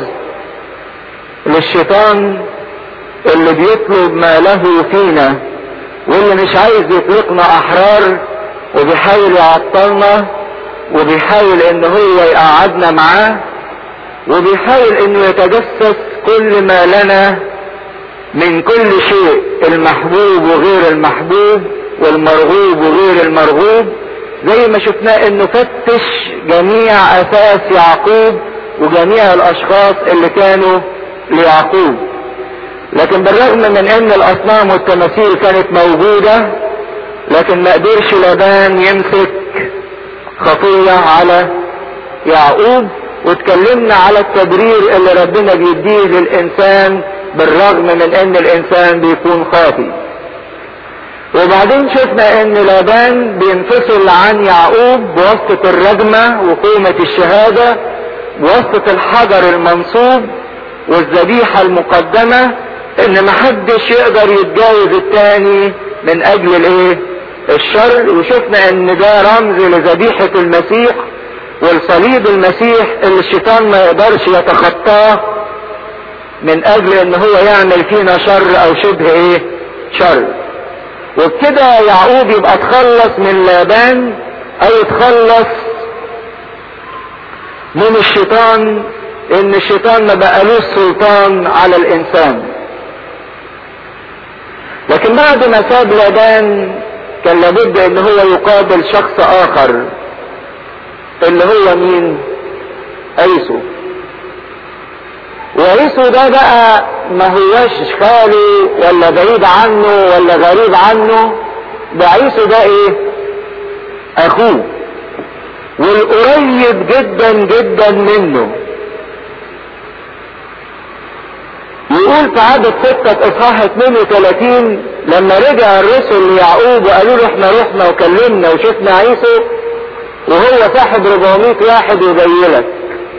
للشيطان اللي بيطلب ما له فينا واللي مش عايز يطلقنا احرار وبيحاول يعطلنا وبيحاول ان هو يقعدنا معاه وبيحاول انه يتجسس كل ما لنا من كل شيء المحبوب وغير المحبوب والمرغوب وغير المرغوب زي ما شفناه انه فتش جميع اساس يعقوب وجميع الاشخاص اللي كانوا ليعقوب لكن بالرغم من ان الاصنام والتماثيل كانت موجودة لكن ما قدرش لبان يمسك خطية على يعقوب واتكلمنا على التبرير اللي ربنا بيديه للانسان بالرغم من ان الانسان بيكون خاطي وبعدين شفنا ان لابان بينفصل عن يعقوب بواسطة الرجمة وقومة الشهادة بواسطة الحجر المنصوب والذبيحة المقدمة ان محدش يقدر يتجاوز التاني من اجل الايه الشر وشفنا ان ده رمز لذبيحة المسيح والصليب المسيح اللي الشيطان ما يقدرش يتخطاه من اجل ان هو يعمل فينا شر او شبه ايه شر وبكده يعقوب يبقى تخلص من لابان او يتخلص من الشيطان ان الشيطان ما بقالوش سلطان على الانسان لكن بعد ما ساب لابان كان لابد ان هو يقابل شخص اخر اللي هو مين عيسو وعيسو ده بقى ما هوش خالي ولا بعيد عنه ولا غريب عنه ده عيسو ده ايه اخوه والقريب جدا جدا منه يقول في عدد ستة اصحاح 32 لما رجع الرسل ليعقوب وقالوا له احنا رحنا وكلمنا وشفنا عيسو وهو صاحب 400 واحد وجاي لك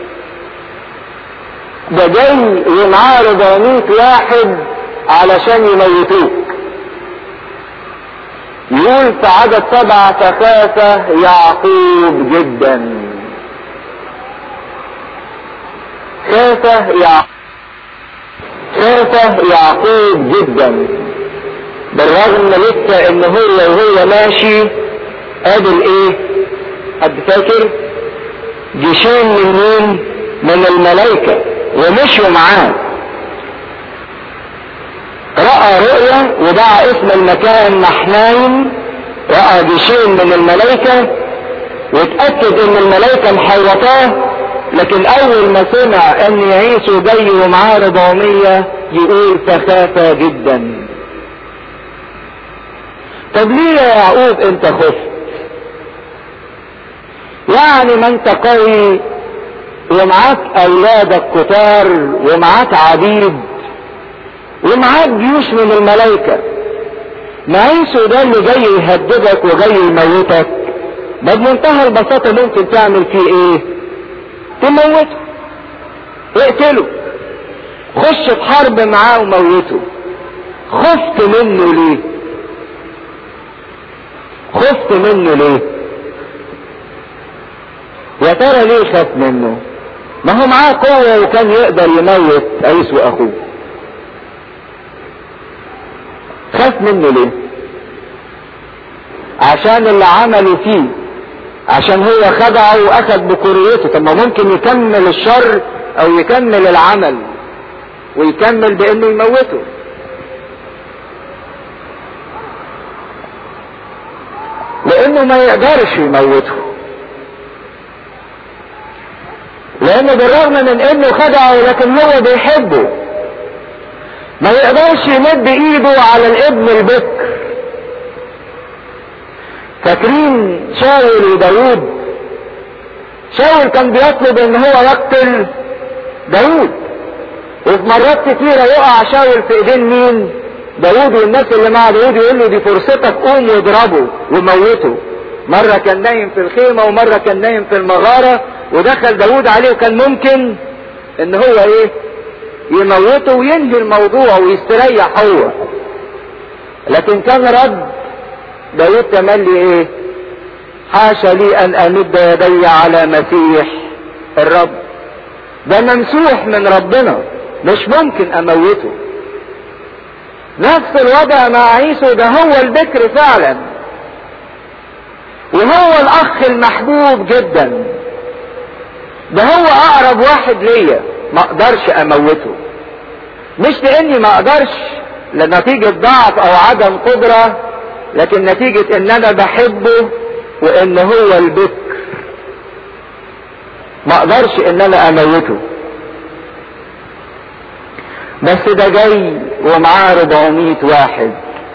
ده جاي ومعاه 400 واحد علشان يموتوك يقول في عدد سبعة فخاف يعقوب جدا خاف يعقوب خاف يعقوب جدا بالرغم لسه ان هو وهو ماشي قابل ايه حد فاكر جيشين من مين من الملائكة ومشوا معاه رأى رؤيا ودعا اسم المكان محنايم رأى جيشين من الملائكة واتأكد ان الملائكة محوطاه لكن اول ما سمع ان يعيسو جاي ومعاه 400 يقول فخاف جدا طب ليه يا يعقوب انت خفت يعني ما انت قوي ومعاك اولادك كتار ومعاك عبيد ومعاك جيوش من الملائكة ما عيسو ده اللي جاي يهددك وجاي يموتك ما بمنتهى البساطة ممكن تعمل فيه ايه تموته اقتله خش في حرب معاه وموته خفت منه ليه خفت منه ليه يا ترى ليه خاف منه ما هو معاه قوة وكان يقدر يموت عيسو اخوه خاف منه ليه عشان اللي عمله فيه عشان هو خدعه واخد بكوريته طب ما ممكن يكمل الشر او يكمل العمل ويكمل بانه يموته لانه ما يقدرش يموته لانه بالرغم من انه خدعه لكن هو بيحبه ما يقدرش يمد ايده على الابن البكر فاكرين شاول وداود شاول كان بيطلب ان هو يقتل داود وفي مرات كتيرة يقع شاول في ايدين مين داود والناس اللي مع داود يقول له دي فرصتك قوم واضربه وموته مرة كان نايم في الخيمة ومرة كان نايم في المغارة ودخل داود عليه وكان ممكن ان هو ايه يموته وينهي الموضوع ويستريح هو لكن كان رد داود تملي ايه حاشا لي ان امد يدي على مسيح الرب ده ممسوح من ربنا مش ممكن اموته نفس الوضع مع عيسو ده هو البكر فعلا وهو الاخ المحبوب جدا ده هو اقرب واحد ليا ما اقدرش اموته مش لاني ما اقدرش لنتيجة ضعف او عدم قدرة لكن نتيجة ان انا بحبه وان هو البكر ما اقدرش ان انا اموته بس ده جاي ومعاه 400 واحد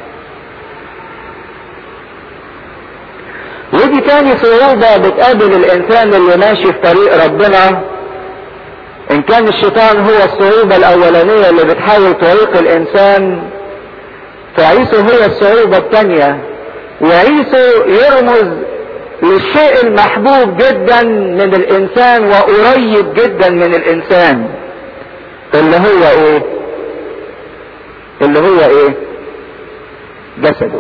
ودي تاني صعوبة بتقابل الانسان اللي ماشي في طريق ربنا ان كان الشيطان هو الصعوبة الاولانية اللي بتحاول تعيق الانسان فعيسو هي الصعوبة الثانية وعيسو يرمز للشيء المحبوب جدا من الانسان وقريب جدا من الانسان اللي هو ايه اللي هو ايه جسده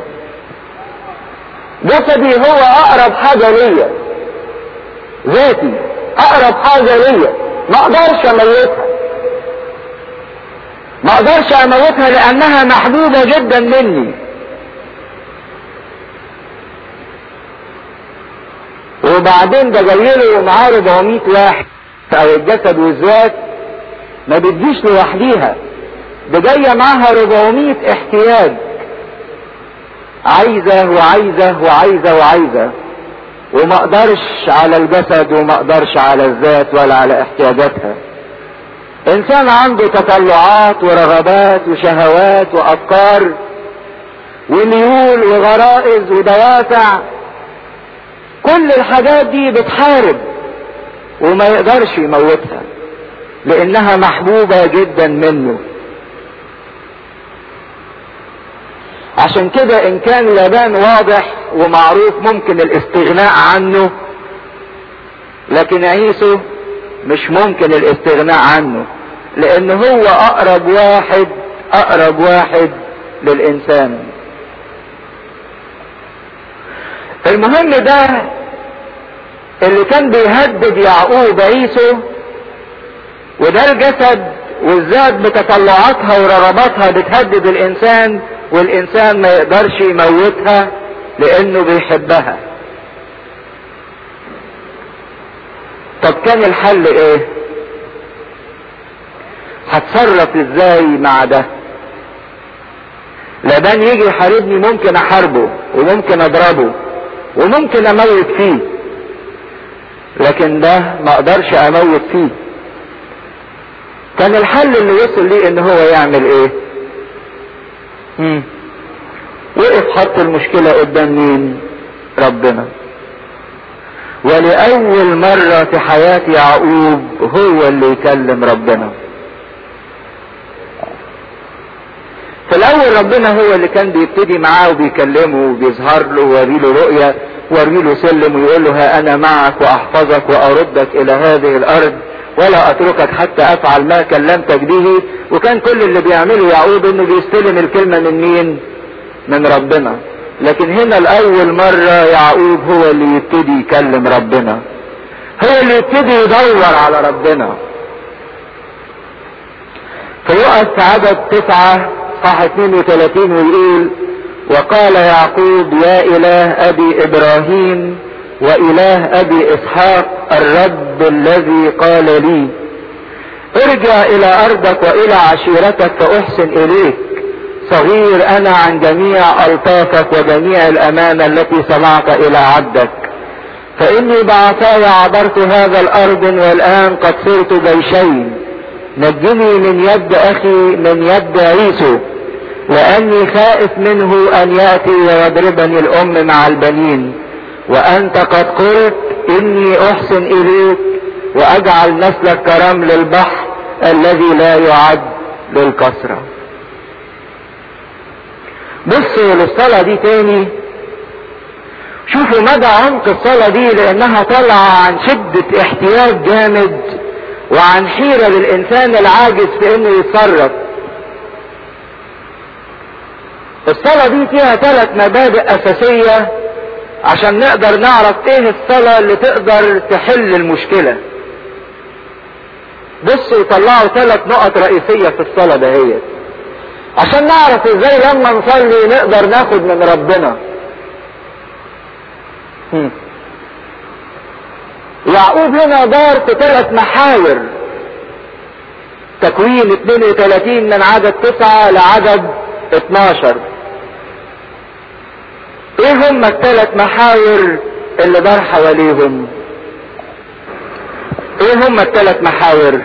جسدي هو اقرب حاجة ليا ذاتي اقرب حاجة ليا ما اقدرش اموتها ما اقدرش اموتها لانها محبوبة جدا مني وبعدين ده جاي له ومعاه 400 واحد او الجسد والذات ما بتجيش لوحديها ده جايه معاها 400 احتياج عايزه وعايزه وعايزه وعايزه وما اقدرش على الجسد وما اقدرش على الذات ولا على احتياجاتها انسان عنده تطلعات ورغبات وشهوات وافكار وميول وغرائز ودوافع كل الحاجات دي بتحارب وما يقدرش يموتها لانها محبوبة جدا منه عشان كده ان كان لبان واضح ومعروف ممكن الاستغناء عنه لكن عيسو مش ممكن الاستغناء عنه لان هو اقرب واحد اقرب واحد للانسان المهم ده اللي كان بيهدد يعقوب عيسو وده الجسد والذات بتطلعاتها ورغباتها بتهدد الانسان والانسان ما يقدرش يموتها لانه بيحبها طب كان الحل ايه هتصرف ازاي مع ده لبان يجي يحاربني ممكن احاربه وممكن اضربه وممكن اموت فيه لكن ده ما اقدرش اموت فيه كان الحل اللي وصل ليه ان هو يعمل ايه مم. وقف حط المشكلة قدام مين ربنا ولأول مرة في حياة يعقوب هو اللي يكلم ربنا في الأول ربنا هو اللي كان بيبتدي معاه وبيكلمه وبيظهر له ويوريله رؤية ويوريله سلم ويقول له ها أنا معك وأحفظك وأردك إلى هذه الأرض ولا أتركك حتى أفعل ما كلمتك به وكان كل اللي بيعمله يعقوب إنه بيستلم الكلمة من مين؟ من ربنا لكن هنا الأول مرة يعقوب هو اللي يبتدي يكلم ربنا هو اللي يبتدي يدور على ربنا فيقف في عدد تسعة صح 32 ويقول وقال يعقوب يا إله أبي إبراهيم وإله أبي إسحاق الرب الذي قال لي ارجع إلى أرضك وإلى عشيرتك فأحسن إليك صغير أنا عن جميع ألطافك وجميع الأمانة التي صنعت إلى عبدك فإني بعصاي عبرت هذا الأرض والآن قد صرت جيشين نجني من يد أخي من يد عيسو لأني خائف منه أن يأتي ويضربني الأم مع البنين وأنت قد قلت إني أحسن إليك وأجعل نسلك كرمل البحر الذي لا يعد للكسرة بصوا للصلاة دي تاني شوفوا مدى عمق الصلاة دي لأنها طالعة عن شدة احتياج جامد وعن حيرة للإنسان العاجز في إنه يتصرف الصلاة دي فيها ثلاث مبادئ أساسية عشان نقدر نعرف ايه الصلاة اللي تقدر تحل المشكلة بصوا يطلعوا ثلاث نقط رئيسية في الصلاة دهيت عشان نعرف ازاي لما نصلي نقدر ناخد من ربنا هم. يعقوب هنا دار في ثلاث محاور تكوين 32 من عدد 9 لعدد 12 ايه هم الثلاث محاور اللي دار حواليهم ايه هم الثلاث محاور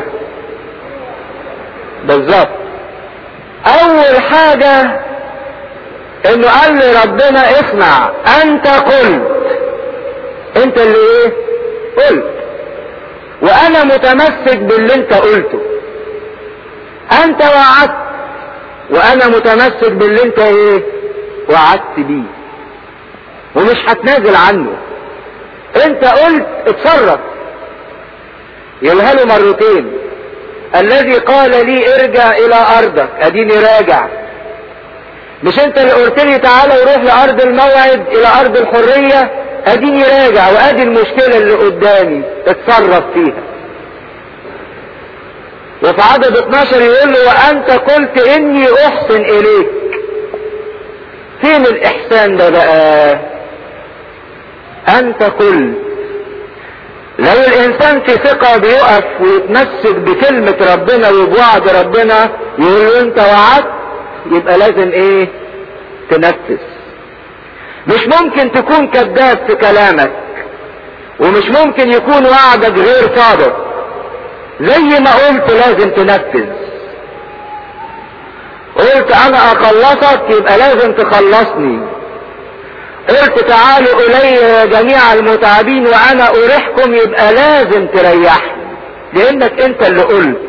بالظبط اول حاجة انه قال لي ربنا اسمع انت قلت انت اللي ايه قلت وانا متمسك باللي انت قلته انت وعدت وانا متمسك باللي انت ايه وعدت بيه ومش هتنازل عنه انت قلت اتصرف يقولها له مرتين الذي قال لي ارجع الى ارضك اديني راجع مش انت اللي قلت لي تعالى وروح لارض الموعد الى ارض الحرية اديني راجع وادي المشكلة اللي قدامي اتصرف فيها وفي عدد 12 يقول له وانت قلت اني احسن اليك فين الاحسان ده بقى انت قلت لو الانسان في ثقة بيقف ويتمسك بكلمة ربنا وبوعد ربنا يقول له انت وعدت يبقى لازم ايه تنفذ مش ممكن تكون كذاب في كلامك ومش ممكن يكون وعدك غير صادق زي ما قلت لازم تنفذ قلت انا اخلصك يبقى لازم تخلصني قلت تعالوا الي يا جميع المتعبين وانا اريحكم يبقى لازم تريحني لانك انت اللي قلت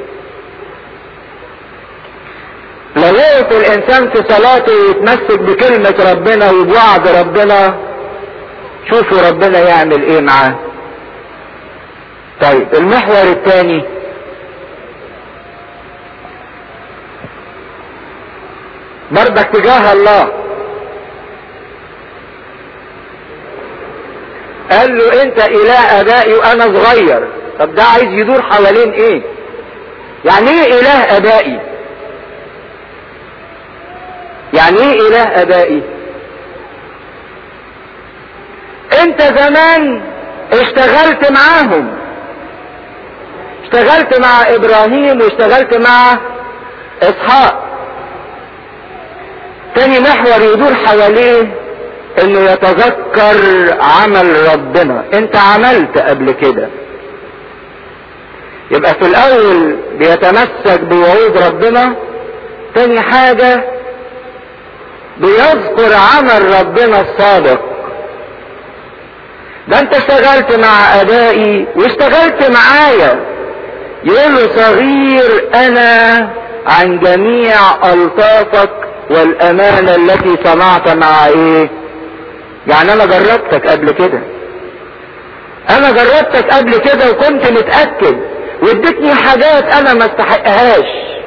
لو وقف الانسان في صلاته يتمسك بكلمة ربنا وبوعد ربنا شوفوا ربنا يعمل ايه معاه طيب المحور الثاني برضك تجاه الله قال له انت اله ابائي وانا صغير طب ده عايز يدور حوالين ايه يعني ايه اله ابائي يعني ايه اله ابائي انت زمان اشتغلت معاهم اشتغلت مع ابراهيم واشتغلت مع اسحاق تاني محور يدور حواليه انه يتذكر عمل ربنا انت عملت قبل كده يبقى في الاول بيتمسك بوعود ربنا تاني حاجة بيذكر عمل ربنا السابق ده انت اشتغلت مع ابائي واشتغلت معايا يقول له صغير انا عن جميع الطافك والامانة التي صنعت مع ايه يعني انا جربتك قبل كده انا جربتك قبل كده وكنت متأكد واديتني حاجات انا ما استحقهاش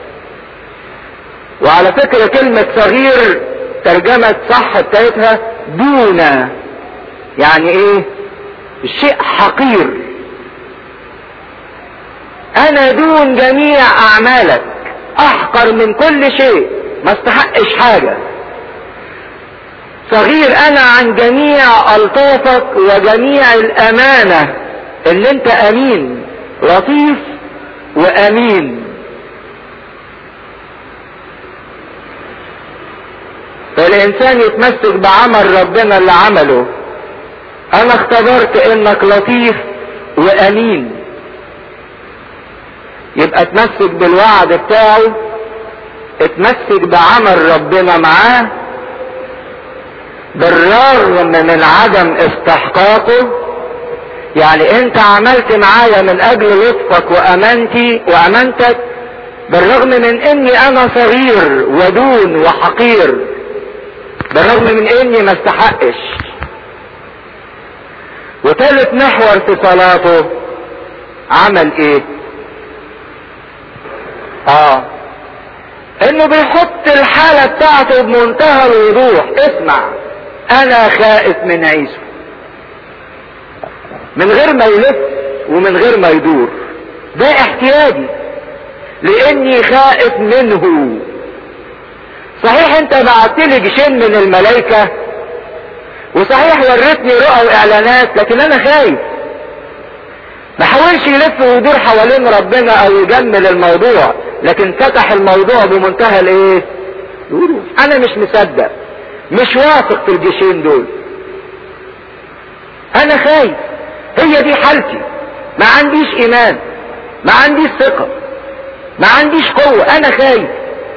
وعلى فكرة كلمة صغير ترجمة صح بتاعتها دون يعني ايه الشيء حقير انا دون جميع اعمالك احقر من كل شيء ما استحقش حاجة صغير انا عن جميع الطافك وجميع الامانة ان انت امين لطيف وامين فالانسان يتمسك بعمل ربنا اللي عمله انا اختبرت انك لطيف وامين يبقى اتمسك بالوعد بتاعه اتمسك بعمل ربنا معاه بالرغم من عدم استحقاقه يعني انت عملت معايا من اجل لطفك وامانتي وامانتك بالرغم من اني انا صغير ودون وحقير بالرغم من اني ما استحقش وثالث محور في صلاته عمل ايه اه انه بيحط الحالة بتاعته بمنتهى الوضوح اسمع انا خائف من عيسو من غير ما يلف ومن غير ما يدور ده احتياجي لاني خائف منه صحيح انت بعت لي جيشين من الملائكة وصحيح وريتني رؤى واعلانات لكن انا خايف ما حاولش يلف ويدور حوالين ربنا او يجمل الموضوع لكن فتح الموضوع بمنتهى الايه انا مش مصدق مش واثق في الجيشين دول انا خايف هي دي حالتي ما عنديش ايمان ما عنديش ثقة ما عنديش قوة انا خايف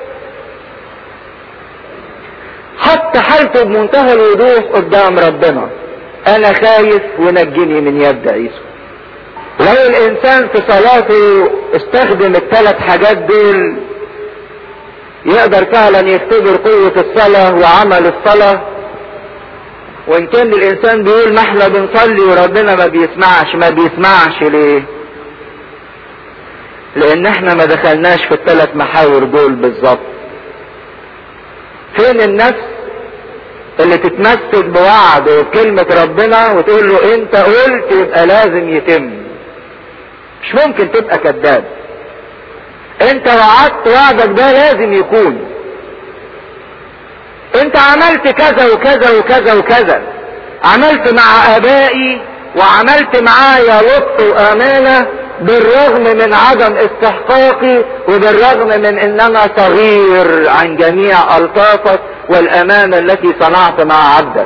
حط حالته بمنتهى الوضوح قدام ربنا انا خايف ونجني من يد عيسو لو الانسان في صلاته استخدم الثلاث حاجات دول يقدر فعلا يختبر قوة الصلاة وعمل الصلاة وان كان الانسان بيقول ما احنا بنصلي وربنا ما بيسمعش ما بيسمعش ليه لان احنا ما دخلناش في الثلاث محاور دول بالظبط فين النفس اللي تتمسك بوعد وبكلمة ربنا وتقول له انت قلت يبقى لازم يتم مش ممكن تبقى كذاب انت وعدت وعدك ده لازم يكون انت عملت كذا وكذا وكذا وكذا عملت مع ابائي وعملت معايا لطف وامانة بالرغم من عدم استحقاقي وبالرغم من ان انا صغير عن جميع الطافك والامانة التي صنعت مع عبدك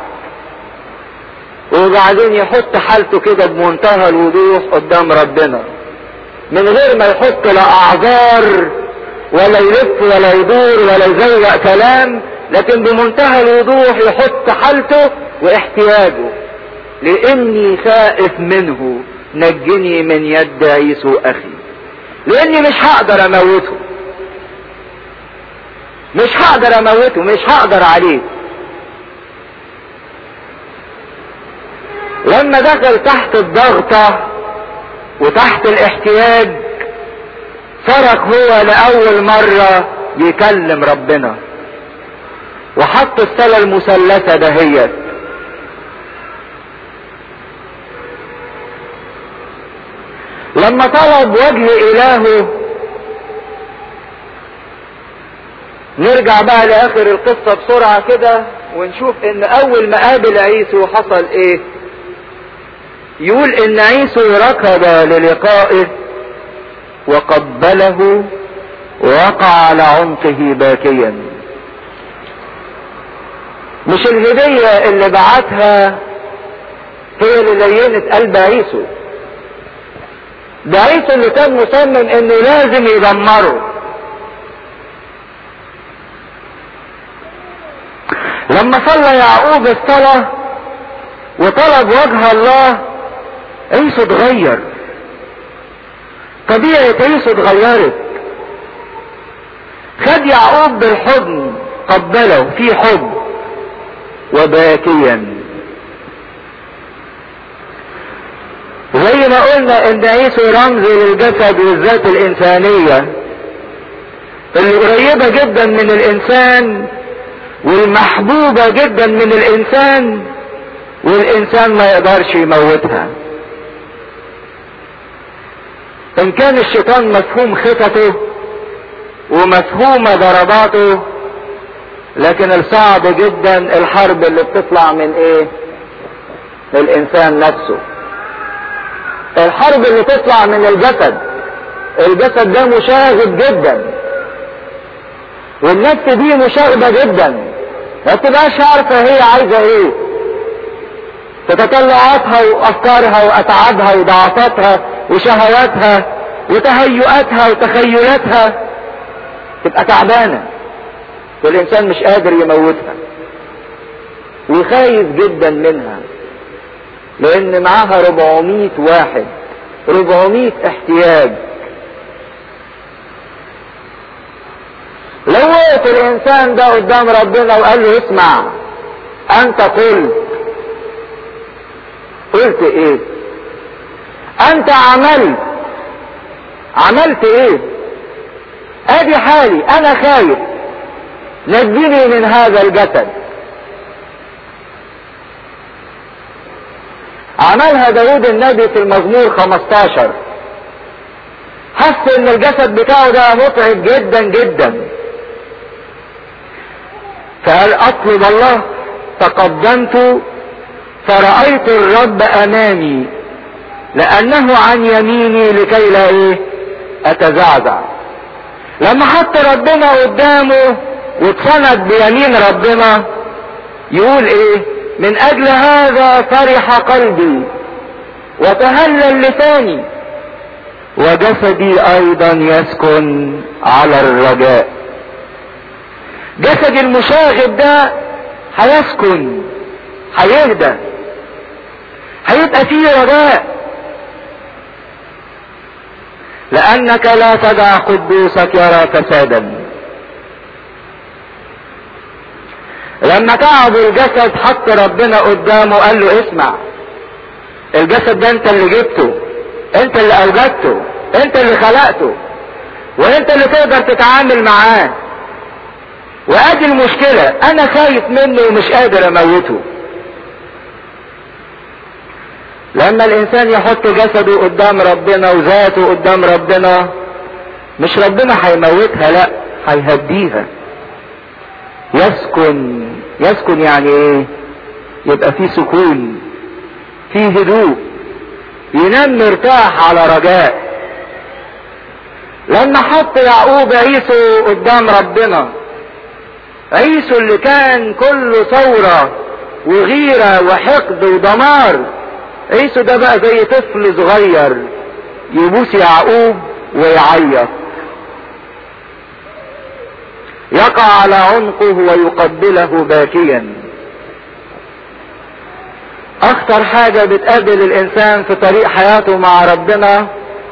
وبعدين يحط حالته كده بمنتهى الوضوح قدام ربنا من غير ما يحط لا اعذار ولا يلف ولا يدور ولا يزوق كلام لكن بمنتهى الوضوح يحط حالته واحتياجه لاني خائف منه نجني من يد عيسو اخي لاني مش هقدر اموته مش هقدر اموته مش هقدر عليه لما دخل تحت الضغطة وتحت الاحتياج صرخ هو لأول مرة يكلم ربنا وحط الصلاة المثلثة دهيت لما طلب وجه إلهه نرجع بقى لآخر القصة بسرعة كده ونشوف إن أول ما قابل عيسو حصل إيه يقول إن عيسو ركض للقائه وقبله ووقع على عنقه باكيا مش الهدية اللي بعتها هي اللي لينت قلب عيسو ده عيسو اللي كان مصمم انه لازم يدمره لما صلى يعقوب الصلاة وطلب وجه الله عيسو اتغير طبيعة عيسو اتغيرت خد يعقوب بالحضن قبله في حب وباكيا زي ما قلنا ان عيسو رمز للجسد والذات الانسانية اللي قريبة جدا من الانسان والمحبوبة جدا من الانسان والانسان ما يقدرش يموتها ان كان الشيطان مفهوم خططه ومفهومة ضرباته لكن الصعب جدا الحرب اللي بتطلع من ايه الانسان نفسه الحرب اللي تطلع من الجسد الجسد ده مشاغب جدا والنفس دي مشاغبة جدا ما تبقاش عارفة هي عايزة ايه تتطلعاتها وافكارها واتعابها وضعفاتها وشهواتها وتهيؤاتها وتخيلاتها تبقى تعبانة والانسان مش قادر يموتها وخايف جدا منها لان معاها 400 واحد 400 احتياج لو وقف الانسان ده قدام ربنا وقال له اسمع انت قلت قلت ايه انت عملت عملت ايه ادي حالي انا خايف نجني من هذا الجسد عملها داود النبي في المزمور 15 حس ان الجسد بتاعه ده متعب جدا جدا فقال اطلب الله تقدمت فرأيت الرب امامي لانه عن يميني لكي لا ايه اتزعزع لما حط ربنا قدامه واتسند بيمين ربنا يقول ايه من اجل هذا فرح قلبي وتهلل لساني وجسدي ايضا يسكن على الرجاء جسدي المشاغب ده هيسكن هيهدى هيبقى فيه رجاء لانك لا تدع قدوسك يرى فسادا لما تعب الجسد حط ربنا قدامه قال له اسمع الجسد ده انت اللي جبته انت اللي اوجدته انت اللي خلقته وانت اللي تقدر تتعامل معاه وادي المشكلة انا خايف منه ومش قادر اموته لما الانسان يحط جسده قدام ربنا وذاته قدام ربنا مش ربنا هيموتها لا هيهديها يسكن يسكن يعني ايه يبقى في سكون في هدوء ينام مرتاح على رجاء لما حط يعقوب عيسو قدام ربنا عيسو اللي كان كله ثورة وغيرة وحقد ودمار عيسو ده بقى زي طفل صغير يبوس يعقوب ويعيط يقع على عنقه ويقبله باكيا اخطر حاجة بتقابل الانسان في طريق حياته مع ربنا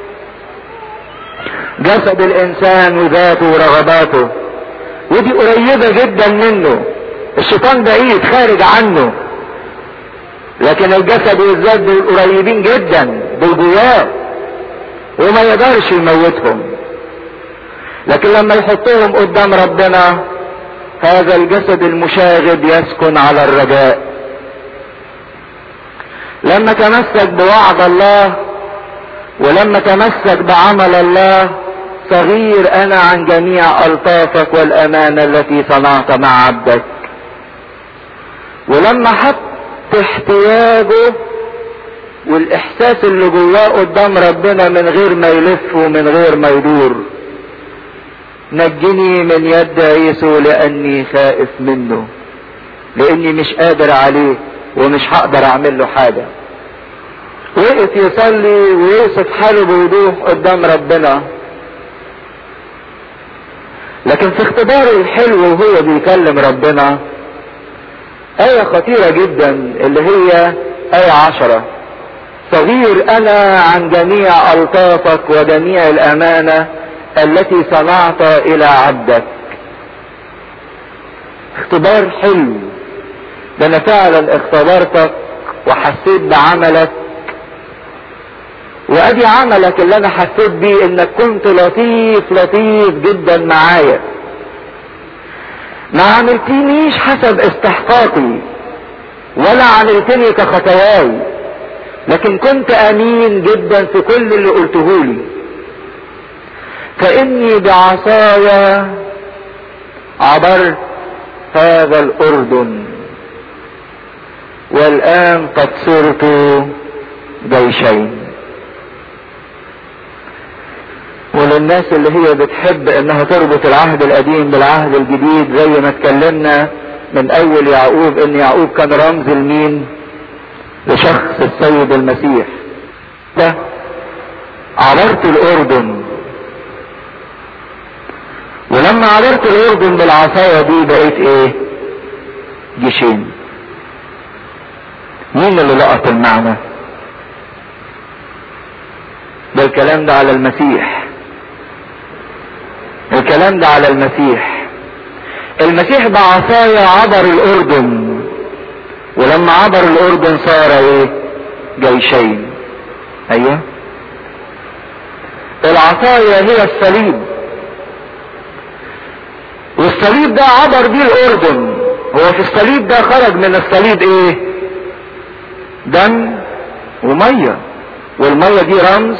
جسد الانسان وذاته ورغباته ودي قريبة جدا منه الشيطان بعيد خارج عنه لكن الجسد والذات دول قريبين جدا دول جواه وما يقدرش يموتهم لكن لما يحطهم قدام ربنا هذا الجسد المشاغب يسكن على الرجاء لما تمسك بوعد الله ولما تمسك بعمل الله صغير انا عن جميع الطافك والامانة التي صنعت مع عبدك ولما حط احتياجه والاحساس اللي جواه قدام ربنا من غير ما يلف ومن غير ما يدور نجني من يد عيسو لاني خائف منه لاني مش قادر عليه ومش هقدر اعمل له حاجة وقف يصلي ويوصف حاله بوضوح قدام ربنا لكن في اختباره الحلو وهو بيكلم ربنا آية خطيرة جدا اللي هي آية عشرة صغير أنا عن جميع ألطافك وجميع الأمانة التي صنعت إلى عبدك اختبار حلو ده أنا فعلا اختبرتك وحسيت بعملك وادي عملك اللي انا حسيت بيه انك كنت لطيف لطيف جدا معايا ما عملتنيش حسب استحقاقي ولا عملتني كخطواي لكن كنت امين جدا في كل اللي قلته لي فاني بعصايا عبرت هذا الاردن والان قد صرت جيشين وللناس اللي هي بتحب انها تربط العهد القديم بالعهد الجديد زي ما اتكلمنا من اول يعقوب ان يعقوب كان رمز لمين لشخص السيد المسيح ده عبرت الاردن ولما عبرت الاردن بالعصاية دي بقيت ايه جيشين مين اللي لقط المعنى ده الكلام ده على المسيح الكلام ده على المسيح المسيح بعصايا عبر الاردن ولما عبر الاردن صار ايه جيشين ايوه العصايا هي الصليب والصليب ده عبر بيه الاردن هو في الصليب ده خرج من الصليب ايه دم وميه والميه دي رمز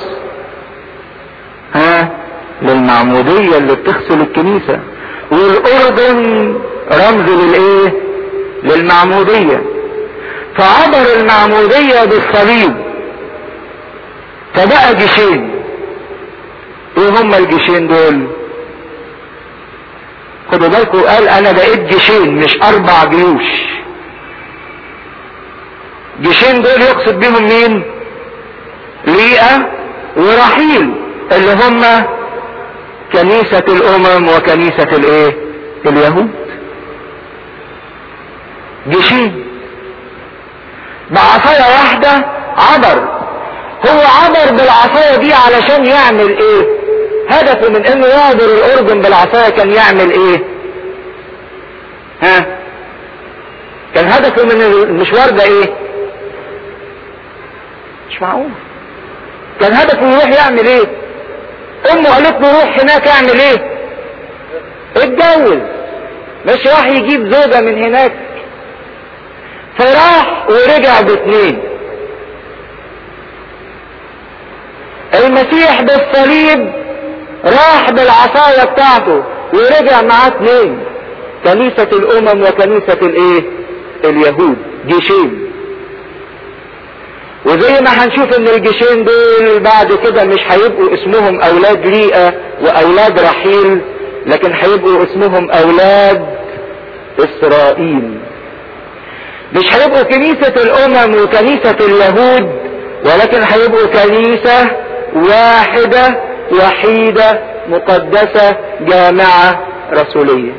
ها للمعمودية اللي بتغسل الكنيسة والاردن رمز للايه للمعمودية فعبر المعمودية بالصليب فبقى جيشين ايه هما الجيشين دول خدوا بالكم قال انا بقيت جيشين مش اربع جيوش جيشين دول يقصد بيهم مين ليئة ورحيل اللي هم كنيسة الامم وكنيسة الايه اليهود جيشين بعصاية واحدة عبر هو عبر بالعصاية دي علشان يعمل ايه هدفه من انه يعبر الاردن بالعصاية كان يعمل ايه ها كان هدفه من المشوار ده ايه مش معقول كان هدفه يروح يعمل ايه امه قالت له روح هناك اعمل ايه اتجوز مش راح يجيب زوجة من هناك فراح ورجع باتنين المسيح بالصليب راح بالعصاية بتاعته ورجع معاه اتنين كنيسة الامم وكنيسة الايه اليهود جيشين وزي ما هنشوف ان الجيشين دول بعد كده مش هيبقوا اسمهم اولاد ليئة واولاد رحيل لكن هيبقوا اسمهم اولاد اسرائيل مش هيبقوا كنيسة الامم وكنيسة اليهود ولكن هيبقوا كنيسة واحدة وحيدة مقدسة جامعة رسولية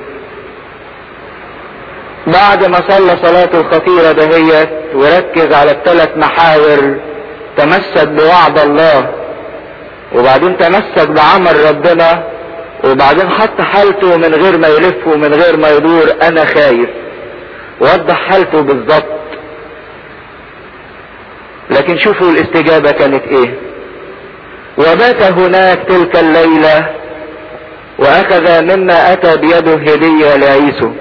بعد ما صلى صلاته الخطيرة دهيت وركز على الثلاث محاور تمسك بوعد الله وبعدين تمسك بعمل ربنا وبعدين حط حالته من غير ما يلف ومن غير ما يدور انا خايف وضح حالته بالظبط لكن شوفوا الاستجابة كانت ايه وبات هناك تلك الليلة واخذ مما اتى بيده هدية لعيسو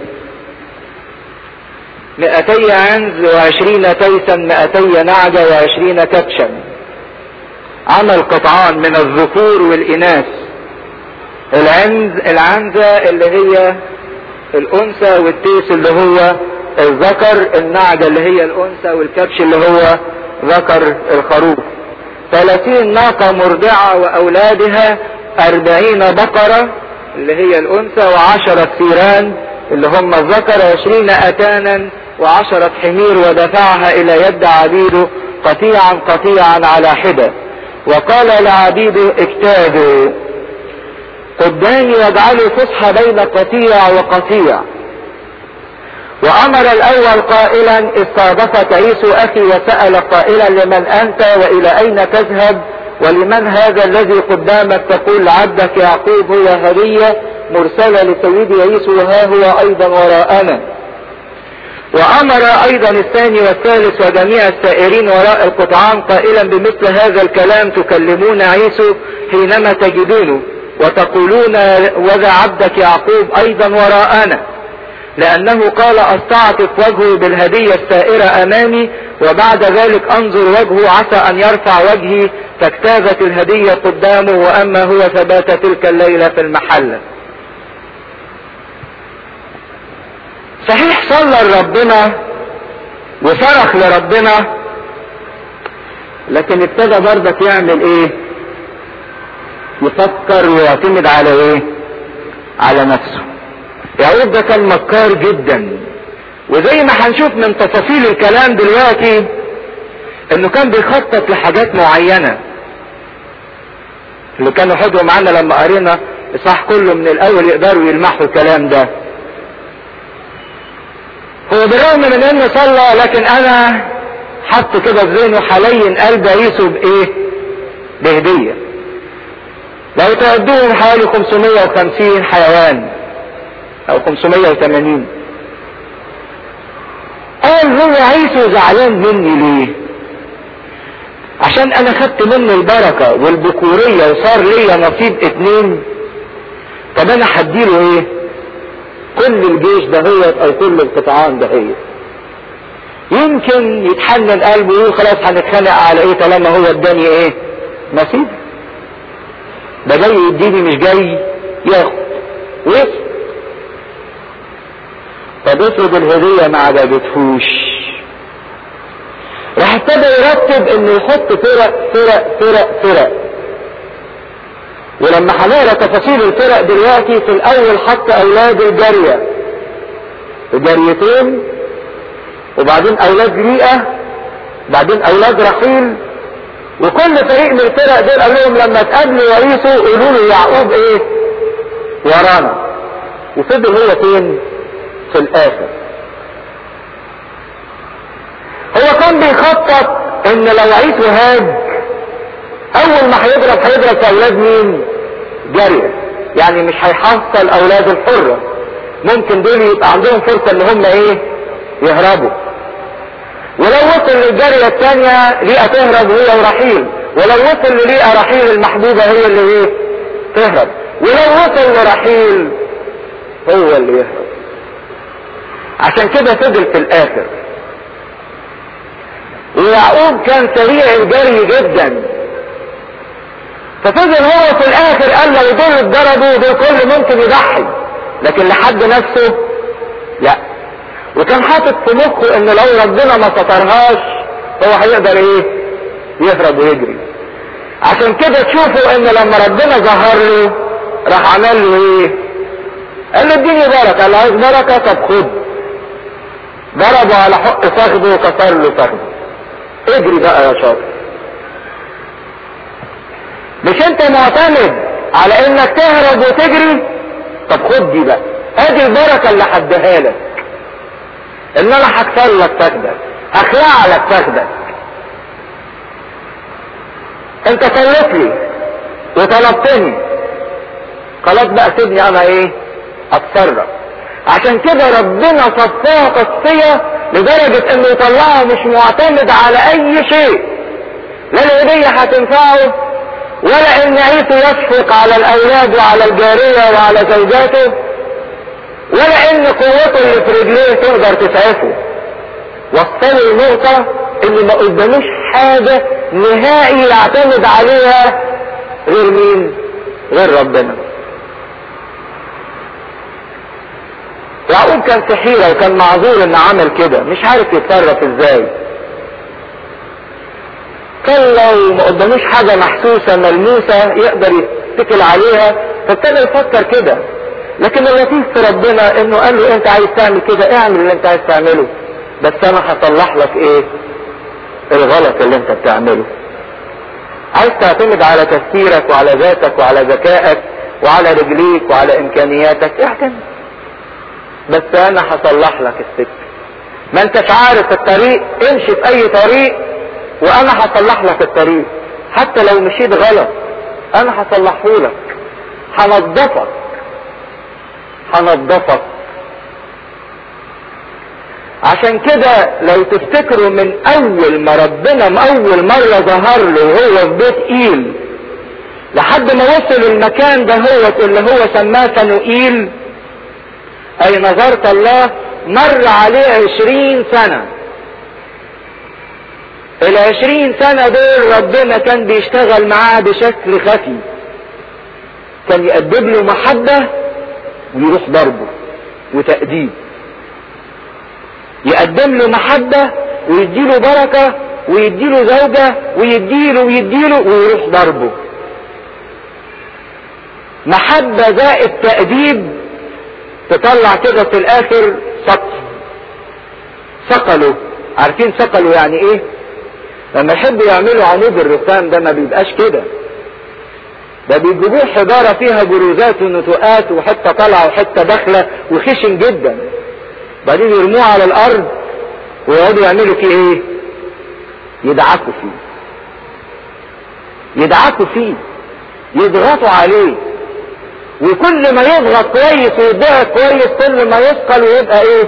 مئتي عنز وعشرين تيسا مئتي نعجة وعشرين كبشا عمل قطعان من الذكور والإناث العنز العنزة اللي هي الأنثى والتيس اللي هو الذكر النعجة اللي هي الأنثى والكبش اللي هو ذكر الخروف ثلاثين ناقة مرضعة وأولادها أربعين بقرة اللي هي الأنثى وعشرة ثيران اللي هم الذكر عشرين أتانا وعشرة حمير ودفعها إلى يد عبيده قطيعا قطيعا على حدة وقال لعبيده اجتادوا قدامي واجعلوا فصحى بين قطيع وقطيع وامر الاول قائلا استضافت عيسو اخي وسأل قائلا لمن انت والى اين تذهب ولمن هذا الذي قدامك تقول عبدك يعقوب هو هدية مرسلة لسيدي عيسو وها هو ايضا وراءنا وامر ايضا الثاني والثالث وجميع السائرين وراء القطعان قائلا بمثل هذا الكلام تكلمون عيسو حينما تجدونه وتقولون وذا عبدك يعقوب ايضا وراءنا لانه قال استعطف وجهه بالهدية السائرة امامي وبعد ذلك انظر وجهه عسى ان يرفع وجهي فاجتازت الهدية قدامه واما هو فبات تلك الليلة في المحلة صحيح صلى لربنا وصرخ لربنا لكن ابتدى برضك يعمل ايه يفكر ويعتمد على ايه على نفسه يعقوب ده كان مكار جدا وزي ما هنشوف من تفاصيل الكلام دلوقتي انه كان بيخطط لحاجات معينة اللي كانوا حضروا معانا لما قرينا اصحاح كله من الاول يقدروا يلمحوا الكلام ده هو بالرغم من انه صلى لكن انا حط كده في ذهنه حلين قلب عيسو بايه بهدية لو تعدوهم حوالي 550 حيوان او 580 قال هو عيسو زعلان مني ليه عشان انا خدت منه البركة والبكورية وصار ليا نصيب اتنين طب انا هديله ايه كل الجيش دهيت او كل القطعان دهيت يمكن يتحنن قلبه ويقول خلاص هنتخانق على ايه طالما هو اداني ايه نصيب ده جاي يديني مش جاي ياخد ويسكت طب افرض الهدية ما عجبتهوش راح ابتدى يرتب انه يحط فرق فرق فرق فرق ولما هنقرا تفاصيل الفرق دلوقتي في الاول حط اولاد الجارية جاريتين وبعدين اولاد ليئة بعدين اولاد رحيل وكل فريق من الفرق دول قال لهم لما تقابلوا وعيسوا قولوا له يعقوب ايه ورانا وفضل هو فين في الاخر هو كان بيخطط ان لو عيسو هاج اول ما هيضرب هيضرب في اولاد مين جارية يعني مش هيحصل اولاد الحرة ممكن دول يبقى عندهم فرصة ان هم ايه يهربوا ولو وصل للجارية الثانية ليئة تهرب هي ورحيل ولو وصل لليئة رحيل المحبوبة هي اللي ايه تهرب ولو وصل لرحيل هو اللي يهرب عشان كده فضل في الاخر ويعقوب كان سريع الجري جدا ففضل هو في الاخر قال لو دول اتضربوا دول كل ممكن يضحي لكن لحد نفسه لا وكان حاطط في مخه ان لو ربنا ما سترهاش هو هيقدر ايه يهرب ويجري عشان كده تشوفوا ان لما ربنا ظهر له راح عمل له ايه قال له اديني بركه قال له عايز بركه طب خد ضربه على حق فخده وكسر له فخده اجري بقى يا شاطر مش انت معتمد على انك تهرب وتجري طب خد دي بقى ادي البركه اللي حدها لك ان انا هكسر لك فخدك هخلع لك فخدك انت صليت لي وطلبتني خلاص بقى سيبني انا ايه اتصرف عشان كده ربنا صفاها تصفية لدرجة انه يطلعه مش معتمد على اي شيء لا الهدية هتنفعه ولا ان عيسو يشفق على الاولاد وعلى الجارية وعلى زوجاته ولا ان قوته اللي في رجليه تقدر تسعفه وصلوا لنقطة ان ما قداموش حاجة نهائي يعتمد عليها غير مين غير ربنا يعقوب كان في حيرة وكان معذور ان عمل كده مش عارف يتصرف ازاي كان لو ما قداموش حاجة محسوسة ملموسة يقدر يتكل عليها فابتدى يفكر كده لكن اللطيف في ربنا انه قال له انت عايز تعمل كده اعمل اللي انت عايز تعمله بس انا هصلح لك ايه الغلط اللي انت بتعمله عايز تعتمد على تفكيرك وعلى ذاتك وعلى ذكائك وعلى رجليك وعلى امكانياتك اعتمد بس انا هصلح لك السكه ما انتش عارف الطريق امشي في اي طريق وانا هصلح لك الطريق حتى لو مشيت غلط انا هصلحه لك هنضفك هنضفك عشان كده لو تفتكروا من اول ما ربنا من اول مرة ظهر له وهو في بيت ايل لحد ما وصل المكان ده هو اللي هو سماه فنوئيل اي نظرت الله مر عليه عشرين سنة العشرين سنة دول ربنا كان بيشتغل معاه بشكل خفي كان يقدم له محبة ويروح ضربه وتأديب يقدم له محبة ويديله بركة ويديله زوجة ويديله ويديله ويروح ضربه محبة زائد تأديب تطلع كده في الاخر سقف سقلوا عارفين سقلوا يعني ايه لما يحبوا يعملوا عمود الرخام ده ما بيبقاش كده ده بيجيبوه حجارة فيها بروزات ونتوءات وحتة طالعة وحتة داخلة وخشن جدا بعدين يرموه على الارض ويقعدوا يعملوا فيه ايه يدعكوا فيه يدعكوا فيه يضغطوا عليه وكل ما يضغط كويس ويضغط كويس كل ما يثقل ويبقى ايه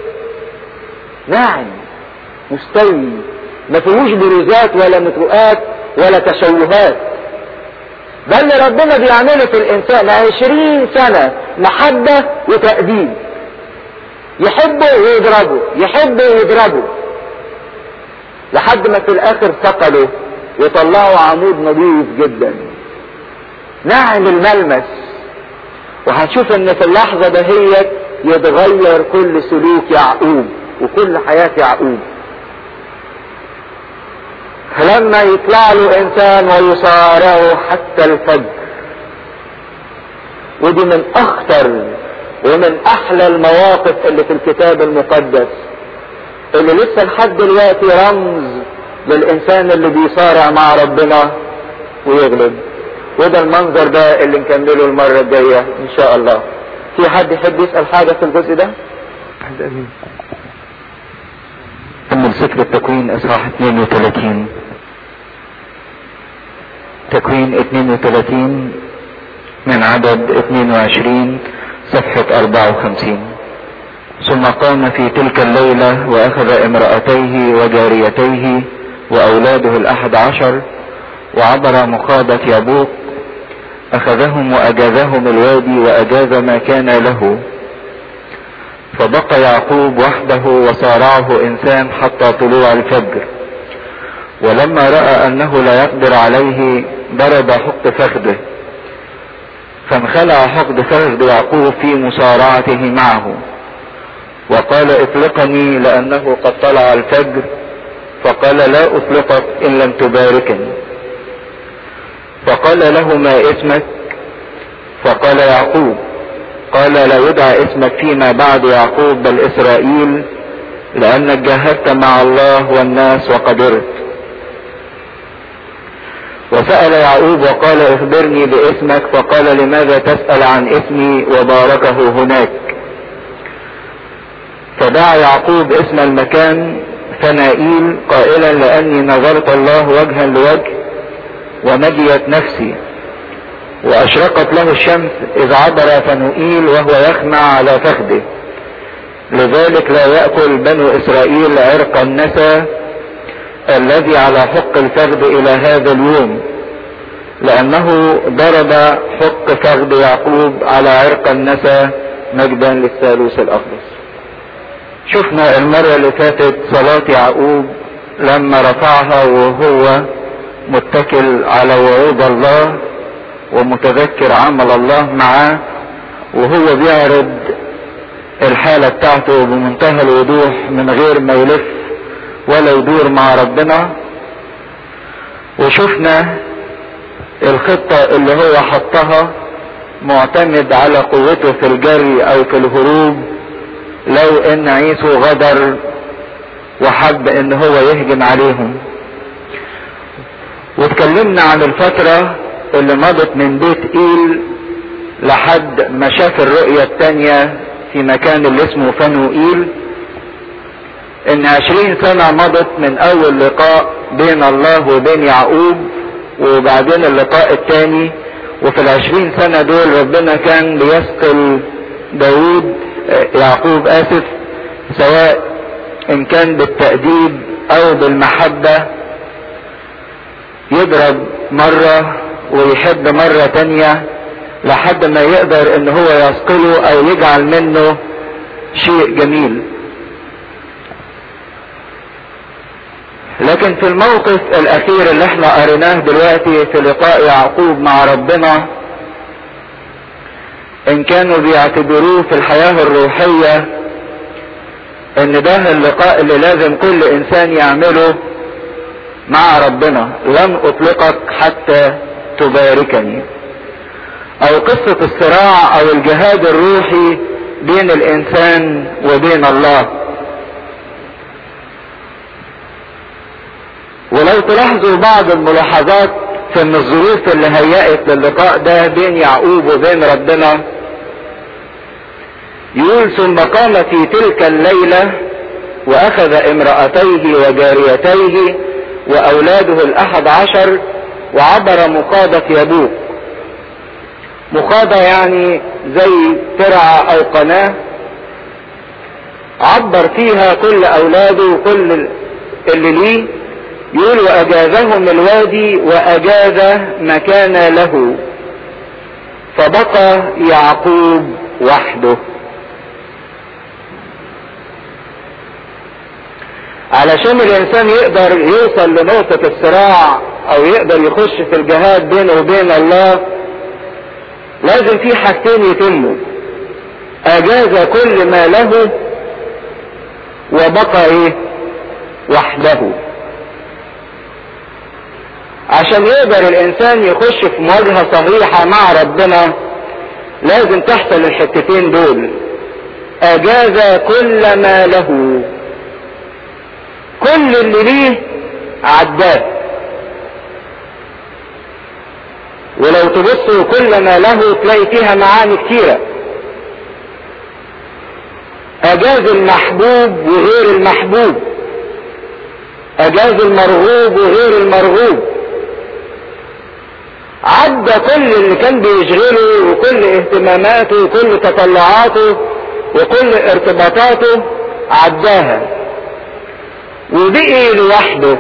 ناعم مستوي ما فيهوش بروزات ولا متروءات ولا تشوهات ده اللي ربنا بيعمله في الانسان عشرين سنة محبة وتأديب يحبه ويضربه يحبه ويضربه لحد ما في الاخر ثقله وطلعوا عمود نظيف جدا ناعم الملمس وهنشوف ان في اللحظة دهيت يتغير كل سلوك يعقوب وكل حياة يعقوب فلما يطلع له انسان ويصارعه حتى الفجر ودي من اخطر ومن احلى المواقف اللي في الكتاب المقدس اللي لسه لحد دلوقتي رمز للانسان اللي بيصارع مع ربنا ويغلب وده المنظر ده اللي نكمله المرة الجاية ان شاء الله في حد يحب يسأل حاجة في الجزء ده كمل سفر التكوين اصحاح 32 تكوين 32 من عدد 22 صفحة 54 ثم قام في تلك الليلة واخذ امرأتيه وجاريتيه واولاده الاحد عشر وعبر مخاضة يبوق اخذهم واجازهم الوادي واجاز ما كان له فبقى يعقوب وحده وصارعه انسان حتى طلوع الفجر ولما راى انه لا يقدر عليه ضرب حق فخذه فانخلع حقد فخذ يعقوب في مصارعته معه وقال اطلقني لانه قد طلع الفجر فقال لا اطلقك ان لم تباركني فقال له ما اسمك فقال يعقوب قال لا يدعى اسمك فيما بعد يعقوب بل اسرائيل لانك جاهدت مع الله والناس وقدرت وسأل يعقوب وقال اخبرني باسمك فقال لماذا تسأل عن اسمي وباركه هناك فدعا يعقوب اسم المكان فنائيل قائلا لاني نظرت الله وجها لوجه ونجيت نفسي واشرقت له الشمس اذ عبر فنوئيل وهو يخمع على فخده لذلك لا يأكل بنو اسرائيل عرق النسى الذي على حق الفخذ الى هذا اليوم لانه ضرب حق فخذ يعقوب على عرق النسى مجدا للثالوث الاقدس شفنا المرة اللي فاتت صلاة يعقوب لما رفعها وهو متكل على وعود الله ومتذكر عمل الله معاه وهو بيعرض الحالة بتاعته بمنتهى الوضوح من غير ما يلف ولا يدور مع ربنا وشفنا الخطة اللي هو حطها معتمد على قوته في الجري او في الهروب لو ان عيسو غدر وحب ان هو يهجم عليهم واتكلمنا عن الفترة اللي مضت من بيت ايل لحد ما شاف الرؤية التانية في مكان اللي اسمه فنوئيل ان عشرين سنة مضت من اول لقاء بين الله وبين يعقوب وبعدين اللقاء التاني وفي العشرين سنة دول ربنا كان بيسقل داود يعقوب اسف سواء ان كان بالتأديب او بالمحبة يضرب مرة ويحب مرة تانية لحد ما يقدر ان هو يسقله او يجعل منه شيء جميل لكن في الموقف الاخير اللي احنا قريناه دلوقتي في لقاء يعقوب مع ربنا ان كانوا بيعتبروه في الحياة الروحية ان ده اللقاء اللي لازم كل انسان يعمله مع ربنا لن اطلقك حتى تباركني او قصة الصراع او الجهاد الروحي بين الانسان وبين الله ولو تلاحظوا بعض الملاحظات في ان الظروف اللي هيأت للقاء ده بين يعقوب وبين ربنا يقول ثم قام في تلك الليلة واخذ امرأتيه وجاريتيه واولاده الاحد عشر وعبر مقاضة يبوك مقاضة يعني زي ترعة او قناة عبر فيها كل اولاده وكل اللي ليه يقول واجازهم الوادي واجاز مكان له فبقى يعقوب وحده علشان الانسان يقدر يوصل لنقطة الصراع او يقدر يخش في الجهاد بينه وبين الله لازم في حاجتين يتموا اجاز كل ما له وبقى ايه وحده عشان يقدر الانسان يخش في مواجهة صحيحة مع ربنا لازم تحصل الحتتين دول اجاز كل ما له كل اللي ليه عداه ولو تبصوا كل ما له تلاقي فيها معاني كتيرة اجاز المحبوب وغير المحبوب اجاز المرغوب وغير المرغوب عدى كل اللي كان بيشغله وكل اهتماماته وكل تطلعاته وكل ارتباطاته عداها وبقي لوحده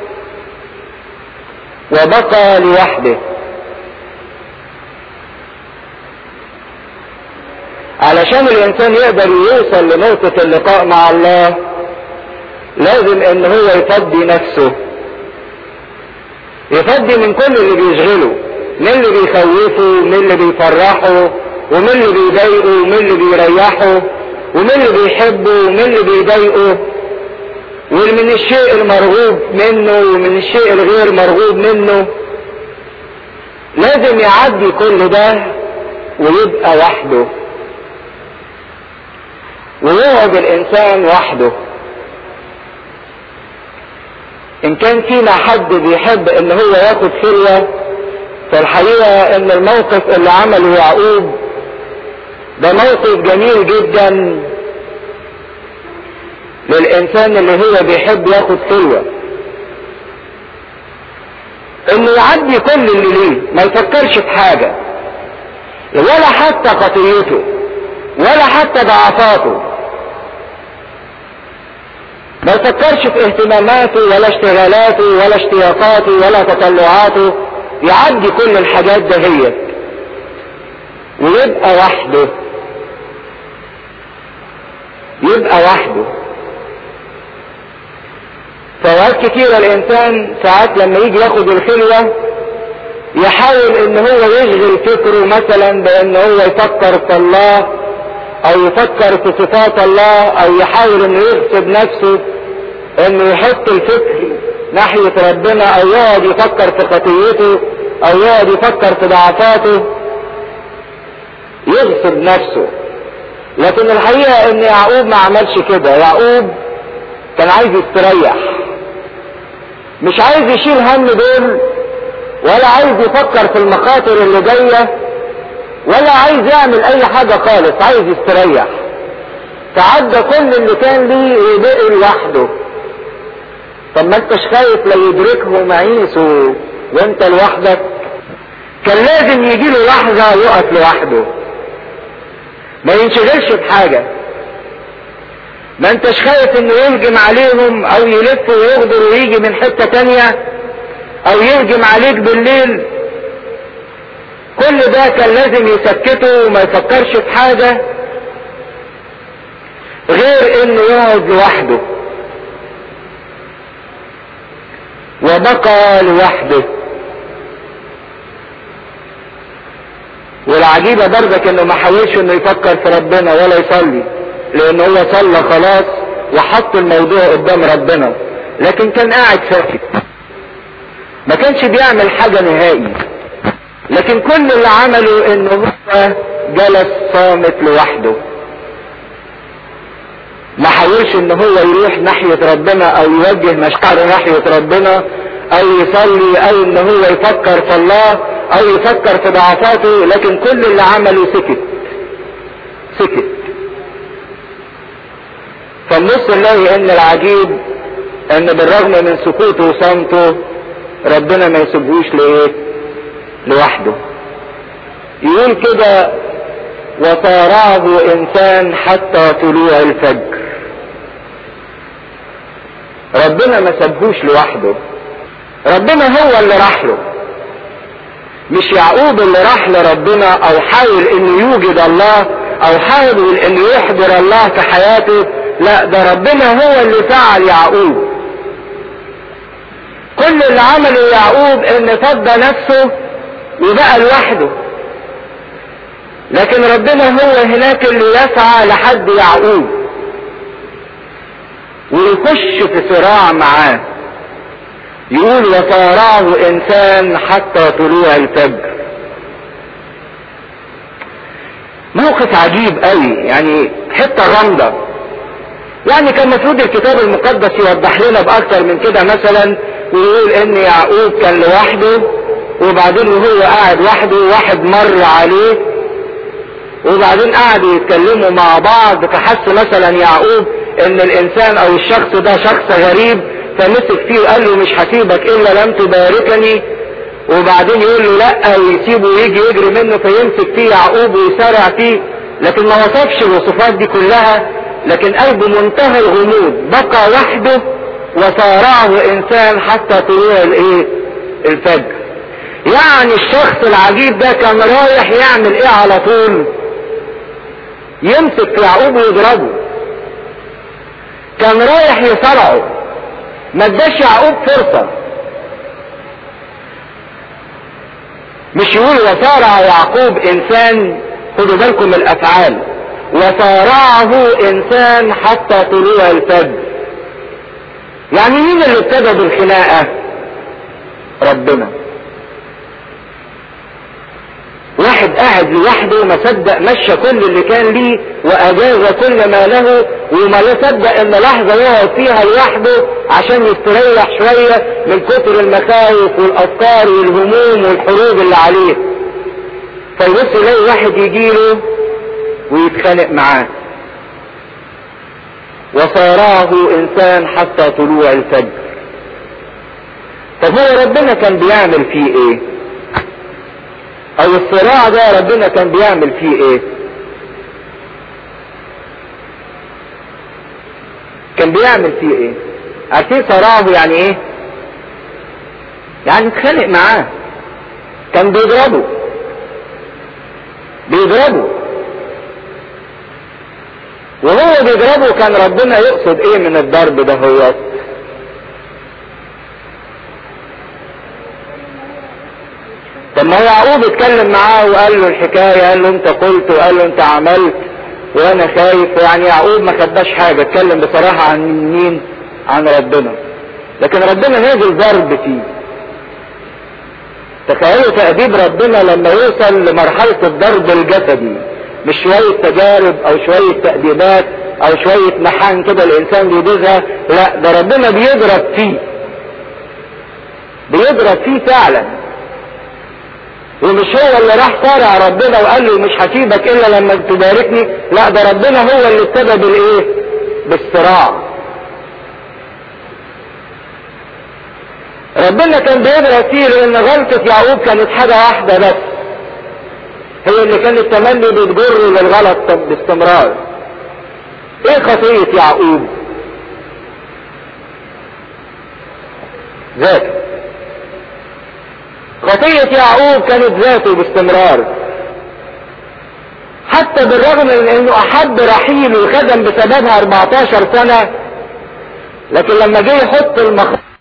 وبقى لوحده علشان الانسان يقدر يوصل لنقطة اللقاء مع الله لازم ان هو يفضي نفسه يفضي من كل اللي بيشغله من اللي بيخوفه من اللي بيفرحه ومن اللي بيضايقه ومن اللي بيريحه ومن اللي بيحبه ومن اللي بيضايقه ومن الشيء المرغوب منه ومن الشيء الغير مرغوب منه لازم يعدي كل ده ويبقى وحده ويقعد الانسان وحده ان كان فينا حد بيحب ان هو ياخد خلوة فالحقيقة ان الموقف اللي عمله يعقوب ده موقف جميل جدا للانسان اللي هو بيحب ياخد خلوة انه يعدي كل اللي ليه ما يفكرش في حاجة ولا حتى خطيته ولا حتى ضعفاته ما يفكرش في اهتماماته ولا اشتغالاته ولا اشتياقاته ولا تطلعاته يعدي كل الحاجات دهيت ويبقى وحده يبقى وحده فوقت كتيرة الانسان ساعات لما يجي ياخد الخلوة يحاول ان هو يشغل فكره مثلا بان هو يفكر في الله او يفكر في صفات الله او يحاول انه يغصب نفسه انه يحط الفكر ناحية ربنا او يقعد يفكر في خطيته او يقعد يفكر في ضعفاته يغصب نفسه لكن الحقيقة ان يعقوب ما عملش كده يعقوب كان عايز يستريح مش عايز يشيل هم دول ولا عايز يفكر في المخاطر اللي جايه ولا عايز يعمل اي حاجة خالص عايز يستريح تعدى كل اللي كان ليه وبقي لوحده طب ما انتش خايف لا يدركه معيسه وانت لوحدك كان لازم يجي له لحظة يقف لوحده ما ينشغلش بحاجة ما انتش خايف انه يهجم عليهم او يلف ويغدر ويجي من حتة تانية او يهجم عليك بالليل كل ده كان لازم يسكته وما يفكرش في حاجة غير انه يقعد لوحده وبقى لوحده والعجيبة برضك انه ما حاولش انه يفكر في ربنا ولا يصلي لان هو صلى خلاص وحط الموضوع قدام ربنا لكن كان قاعد ساكت ما كانش بيعمل حاجة نهائي لكن كل اللي عمله انه هو جلس صامت لوحده ما حاولش ان هو يروح ناحية ربنا او يوجه مشاعره ناحية ربنا او يصلي او ان هو يفكر في الله او يفكر في ضعفاته لكن كل اللي عمله سكت سكت فالنص نلاقي ان العجيب ان بالرغم من سكوته وصمته ربنا ما يسيبهوش لايه لوحده يقول كده وصارعه انسان حتى طلوع الفجر ربنا ما سابهوش لوحده ربنا هو اللي راح له مش يعقوب اللي راح لربنا او حاول انه يوجد الله او حاول انه يحضر الله في حياته لا ده ربنا هو اللي فعل يعقوب كل اللي عمله يعقوب ان فضى نفسه وبقى لوحده لكن ربنا هو هناك اللي يسعى لحد يعقوب ويخش في صراع معاه يقول وصارعه انسان حتى طلوع الفجر موقف عجيب قوي يعني حتة غامضة يعني كان المفروض الكتاب المقدس يوضح لنا باكتر من كده مثلا ويقول ان يعقوب كان لوحده وبعدين وهو قاعد وحده واحد مر عليه وبعدين قعدوا يتكلموا مع بعض فحس مثلا يعقوب ان الانسان او الشخص ده شخص غريب فمسك فيه وقال له مش هسيبك الا لم تباركني وبعدين يقول له لا ويسيبه ويجي يجري منه فيمسك فيه يعقوب ويسارع فيه لكن ما وصفش الوصفات دي كلها لكن قلبه منتهى الغموض بقى وحده وصارعه انسان حتى طلوع الايه الفجر يعني الشخص العجيب ده كان رايح يعمل ايه على طول يمسك في يعقوب ويضربه كان رايح يصرعه ما اداش يعقوب فرصة مش يقول وصارع يعقوب انسان خدوا بالكم من الافعال وصارعه انسان حتى طلوع الفجر يعني مين اللي ابتدى بالخناقة ربنا واحد قاعد لوحده ما صدق مشى كل اللي كان ليه واجاز كل ما له وما لا صدق ان لحظه يقعد فيها لوحده عشان يستريح شويه من كتر المخاوف والافكار والهموم والحروب اللي عليه فيبص يلاقي واحد يجيله ويتخانق معاه وصارعه انسان حتى طلوع الفجر طب هو ربنا كان بيعمل فيه ايه او الصراع ده ربنا كان بيعمل فيه ايه كان بيعمل فيه ايه عارفين صراعه يعني ايه يعني اتخانق معاه كان بيضربه بيضربه وهو بيضربه كان ربنا يقصد ايه من الضرب ده هو طب ما يعقوب اتكلم معاه وقال له الحكاية قال له انت قلت وقال له انت عملت وانا خايف يعني يعقوب ما خداش حاجة اتكلم بصراحة عن مين عن ربنا لكن ربنا نازل ضرب فيه تخيلوا تأديب ربنا لما يوصل لمرحلة الضرب الجسدي مش شوية تجارب او شوية تأديبات او شوية محان كده الانسان بيجوزها لا ده ربنا بيضرب فيه بيضرب فيه فعلا ومش هو اللي راح صارع ربنا وقال له مش هسيبك الا لما تباركني لا ده ربنا هو اللي ابتدى بالايه بالصراع ربنا كان بيضرب فيه لان غلطة يعقوب كانت حاجة واحدة بس هي اللي كانت تملي بتجره للغلط باستمرار ايه خطية يعقوب ذاته خطية يعقوب كانت ذاته باستمرار حتى بالرغم من انه احب رحيل وخدم بسببها 14 سنة لكن لما جه يحط المخ